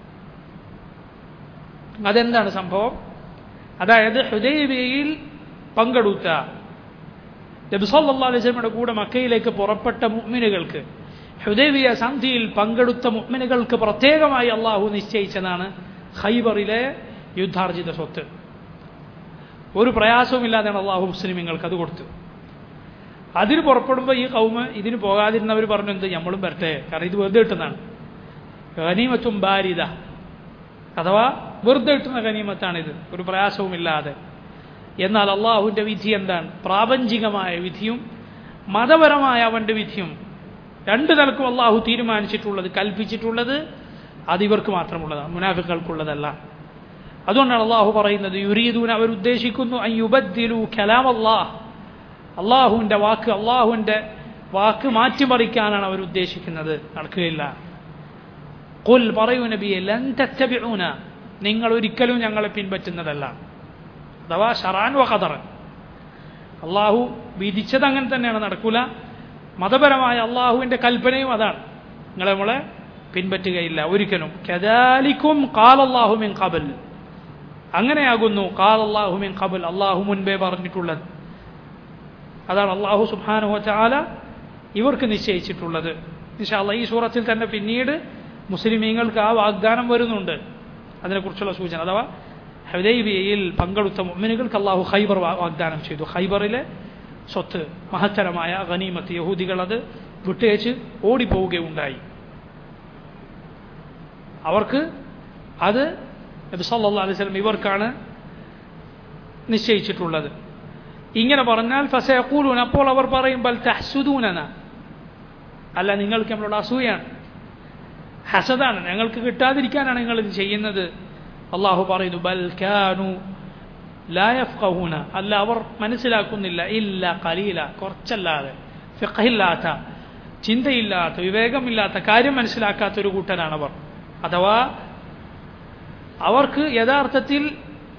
അതെന്താണ് സംഭവം അതായത് ഹുദൈബിയയിൽ പങ്കെടുത്ത നബിസല്ലാ അലൈസ്മയുടെ കൂടെ മക്കയിലേക്ക് പുറപ്പെട്ട മുഅ്മിനുകൾക്ക് ഹുദൈബിയ സന്ധിയിൽ പങ്കെടുത്ത മുഅ്മിനുകൾക്ക് പ്രത്യേകമായി അള്ളാഹു നിശ്ചയിച്ചതാണ് ഖൈബറിലെ യുദ്ധാർജിത സ്വത്ത് ഒരു പ്രയാസവുമില്ലാതെയാണ് അള്ളാഹു മുസ്ലിമീങ്ങൾക്ക് അത് കൊടുത്തു അതിന് പുറപ്പെടുമ്പോൾ ഈ കൗമ് ഇതിന് പോകാതിരുന്നവർ പറഞ്ഞു എന്ത് നമ്മളും വരട്ടെ കാരണം ഇത് വെറുതെ കിട്ടുന്നതാണ് ഗനീമത്തും ബാരിത അഥവാ വെറുതെ കിട്ടുന്ന ഗനീമത്താണിത് ഒരു പ്രയാസവുമില്ലാതെ എന്നാൽ അള്ളാഹുവിൻ്റെ വിധി എന്താണ് പ്രാപഞ്ചികമായ വിധിയും മതപരമായ അവൻ്റെ വിധിയും രണ്ട് നിലക്കും അള്ളാഹു തീരുമാനിച്ചിട്ടുള്ളത് കൽപ്പിച്ചിട്ടുള്ളത് അത് ഇവർക്ക് മാത്രമുള്ളതാണ് മുനാഫിക്കൾക്കുള്ളതല്ല അതുകൊണ്ടാണ് അള്ളാഹു പറയുന്നത് യുരീദൂൻ അവർ ഉദ്ദേശിക്കുന്നു അയ്യുബദ്ദിലു കലാം അള്ളാഹ് അള്ളാഹുവിൻ്റെ വാക്ക് അള്ളാഹുവിൻ്റെ വാക്ക് മാറ്റിമറിക്കാനാണ് അവർ ഉദ്ദേശിക്കുന്നത് നടക്കുകയില്ല കുൽ പറയൂ നബിയെ ലൻ തത്തബിഊന നിങ്ങൾ ഒരിക്കലും ഞങ്ങളെ പിൻപറ്റുന്നതല്ല അഥവാ ഷറാൻ വ ഖദർ അള്ളാഹു വിധിച്ചത് അങ്ങനെ തന്നെയാണ് നടക്കൂല മതപരമായ അള്ളാഹുവിൻ്റെ കൽപ്പനയും അതാണ് നിങ്ങൾ നമ്മളെ പിൻപറ്റുകയില്ല ഒരിക്കലും കദാലിക്കും കാലല്ലാഹുമിൻ കബൽ അങ്ങനെയാകുന്നു കാലല്ലാഹുമിൻ കബൽ അള്ളാഹു മുൻപേ പറഞ്ഞിട്ടുള്ളത് അതാണ് അള്ളാഹു സുബാനുഹ ചാല ഇവർക്ക് നിശ്ചയിച്ചിട്ടുള്ളത് നിശാല്ല ഈ സൂറത്തിൽ തന്നെ പിന്നീട് മുസ്ലിമീങ്ങൾക്ക് ആ വാഗ്ദാനം വരുന്നുണ്ട് അതിനെക്കുറിച്ചുള്ള സൂചന അഥവാ ഹുദൈബിയയിൽ പങ്കെടുത്ത മുഅ്മിനുകൾക്ക് അള്ളാഹു ഖൈബർ വാഗ്ദാനം ചെയ്തു ഖൈബറിലെ സ്വത്ത് മഹത്തരമായ ഗനീമത്ത് യഹൂദികൾ അത് വിട്ടേച്ച് ഓടിപ്പോവുകയുണ്ടായി അവർക്ക് അത് നബി സല്ലല്ലാഹു അലൈഹി വസല്ലം ഇവർക്കാണ് നിശ്ചയിച്ചിട്ടുള്ളത് ഇങ്ങനെ പറഞ്ഞാൽ ഫസയഖൂലൂൻ അപ്പോൾ അവർ പറയും ബൽ തഹ്സുദൂനന അല്ല നിങ്ങൾക്ക് നമ്മളോട് അസൂയാണ് ഹസദാണ് ഞങ്ങൾക്ക് കിട്ടാതിരിക്കാനാണ് നിങ്ങൾ ഇത് ചെയ്യുന്നത് അള്ളാഹു പറയുന്നു ബൽ കാനു ലായഫ്കഹൂന അല്ല അവർ മനസ്സിലാക്കുന്നില്ല ഇല്ല കലീല കുറച്ചല്ലാതെ ഫിഖഹില്ലാത്ത ചിന്തയില്ലാത്ത വിവേകമില്ലാത്ത കാര്യം മനസ്സിലാക്കാത്ത ഒരു കൂട്ടരാണ് അവർ അഥവാ അവർക്ക് യഥാർത്ഥത്തിൽ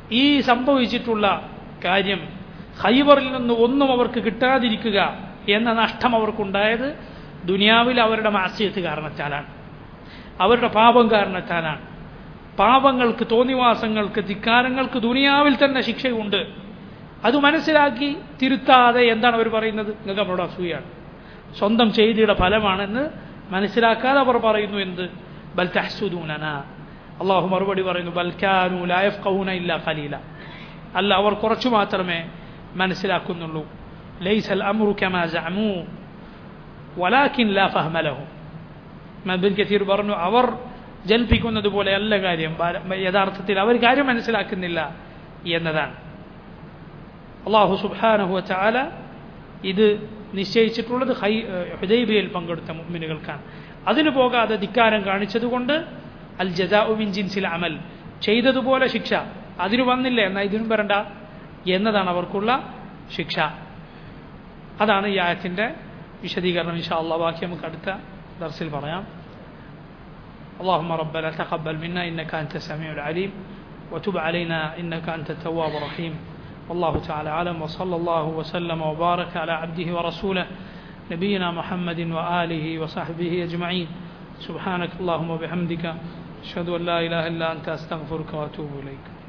ഈ സംഭവിച്ചിട്ടുള്ള കാര്യം ഖൈബറിൽ നിന്ന് ഒന്നും അവർക്ക് കിട്ടാതിരിക്കുക എന്ന നഷ്ടം അവർക്കുണ്ടായത് ദുനിയാവിൽ അവരുടെ മാസ്യത്ത് കാരണത്താലാണ് അവരുടെ പാപം കാരണത്താലാണ് പാപങ്ങൾക്ക് തോന്നിവാസങ്ങൾക്ക് ധിക്കാരങ്ങൾക്ക് ദുനിയാവിൽ തന്നെ ശിക്ഷയുണ്ട് അത് മനസ്സിലാക്കി തിരുത്താതെ എന്താണ് അവർ പറയുന്നത് നിങ്ങൾക്ക് അവരോട് അസൂയാണ് സ്വന്തം ചെയ്തിയുടെ ഫലമാണെന്ന് മനസ്സിലാക്കാതെ അവർ പറയുന്നു എന്ത് ബൽ തഹസുദൂനന അള്ളാഹു മറുപടി പറയുന്നു ബൽക്കാനു ലായഫ് കൗന ഇല്ല ഖലീല അല്ല അവർ കുറച്ചു മാത്രമേ മനസ്സിലാക്കുന്നുള്ളൂ ലൈസൽ അമ്രു കമാ ജഅമു വലാകിൻ ലാ ഫഹ്മ ലഹും മബിൻ കസീർ പറഞ്ഞു അവർ ജൽപ്പിക്കുന്നത് പോലെ അല്ല കാര്യം യഥാർത്ഥത്തിൽ അവർ കാര്യം മനസ്സിലാക്കുന്നില്ല എന്നതാണ് അള്ളാഹു സുബാനഹു ചാല ഇത് നിശ്ചയിച്ചിട്ടുള്ളത് ഹൈ ഹുദൈബിയയിൽ പങ്കെടുത്ത മുഅ്മിനുകൾക്കാണ് അതിനു പോകാതെ ധിക്കാരം കാണിച്ചതുകൊണ്ട് അൽ ജസാഉമിൻ ജിൻസിൽ അമൽ ചെയ്തതുപോലെ ശിക്ഷ അതിന് വന്നില്ല എന്നാൽ ഇതിനും വരണ്ട എന്നതാണ് അവർക്കുള്ള ശിക്ഷ അതാണ് ഈ ആയത്തിൻ്റെ വിശദീകരണം ഇൻഷാ അള്ളാഹ് ബാക്കി നമുക്ക് അടുത്ത ദർസിൽ പറയാം اللهم ربنا تقبل منا إنك أنت السميع العليم وتب علينا إنك أنت التواب الرحيم والله تعالى أعلم وصلى الله وسلم وبارك على عبده ورسوله نبينا محمد وآله وصحبه أجمعين سبحانك اللهم وبحمدك أشهد أن لا إله إلا أنت أستغفرك وأتوب إليك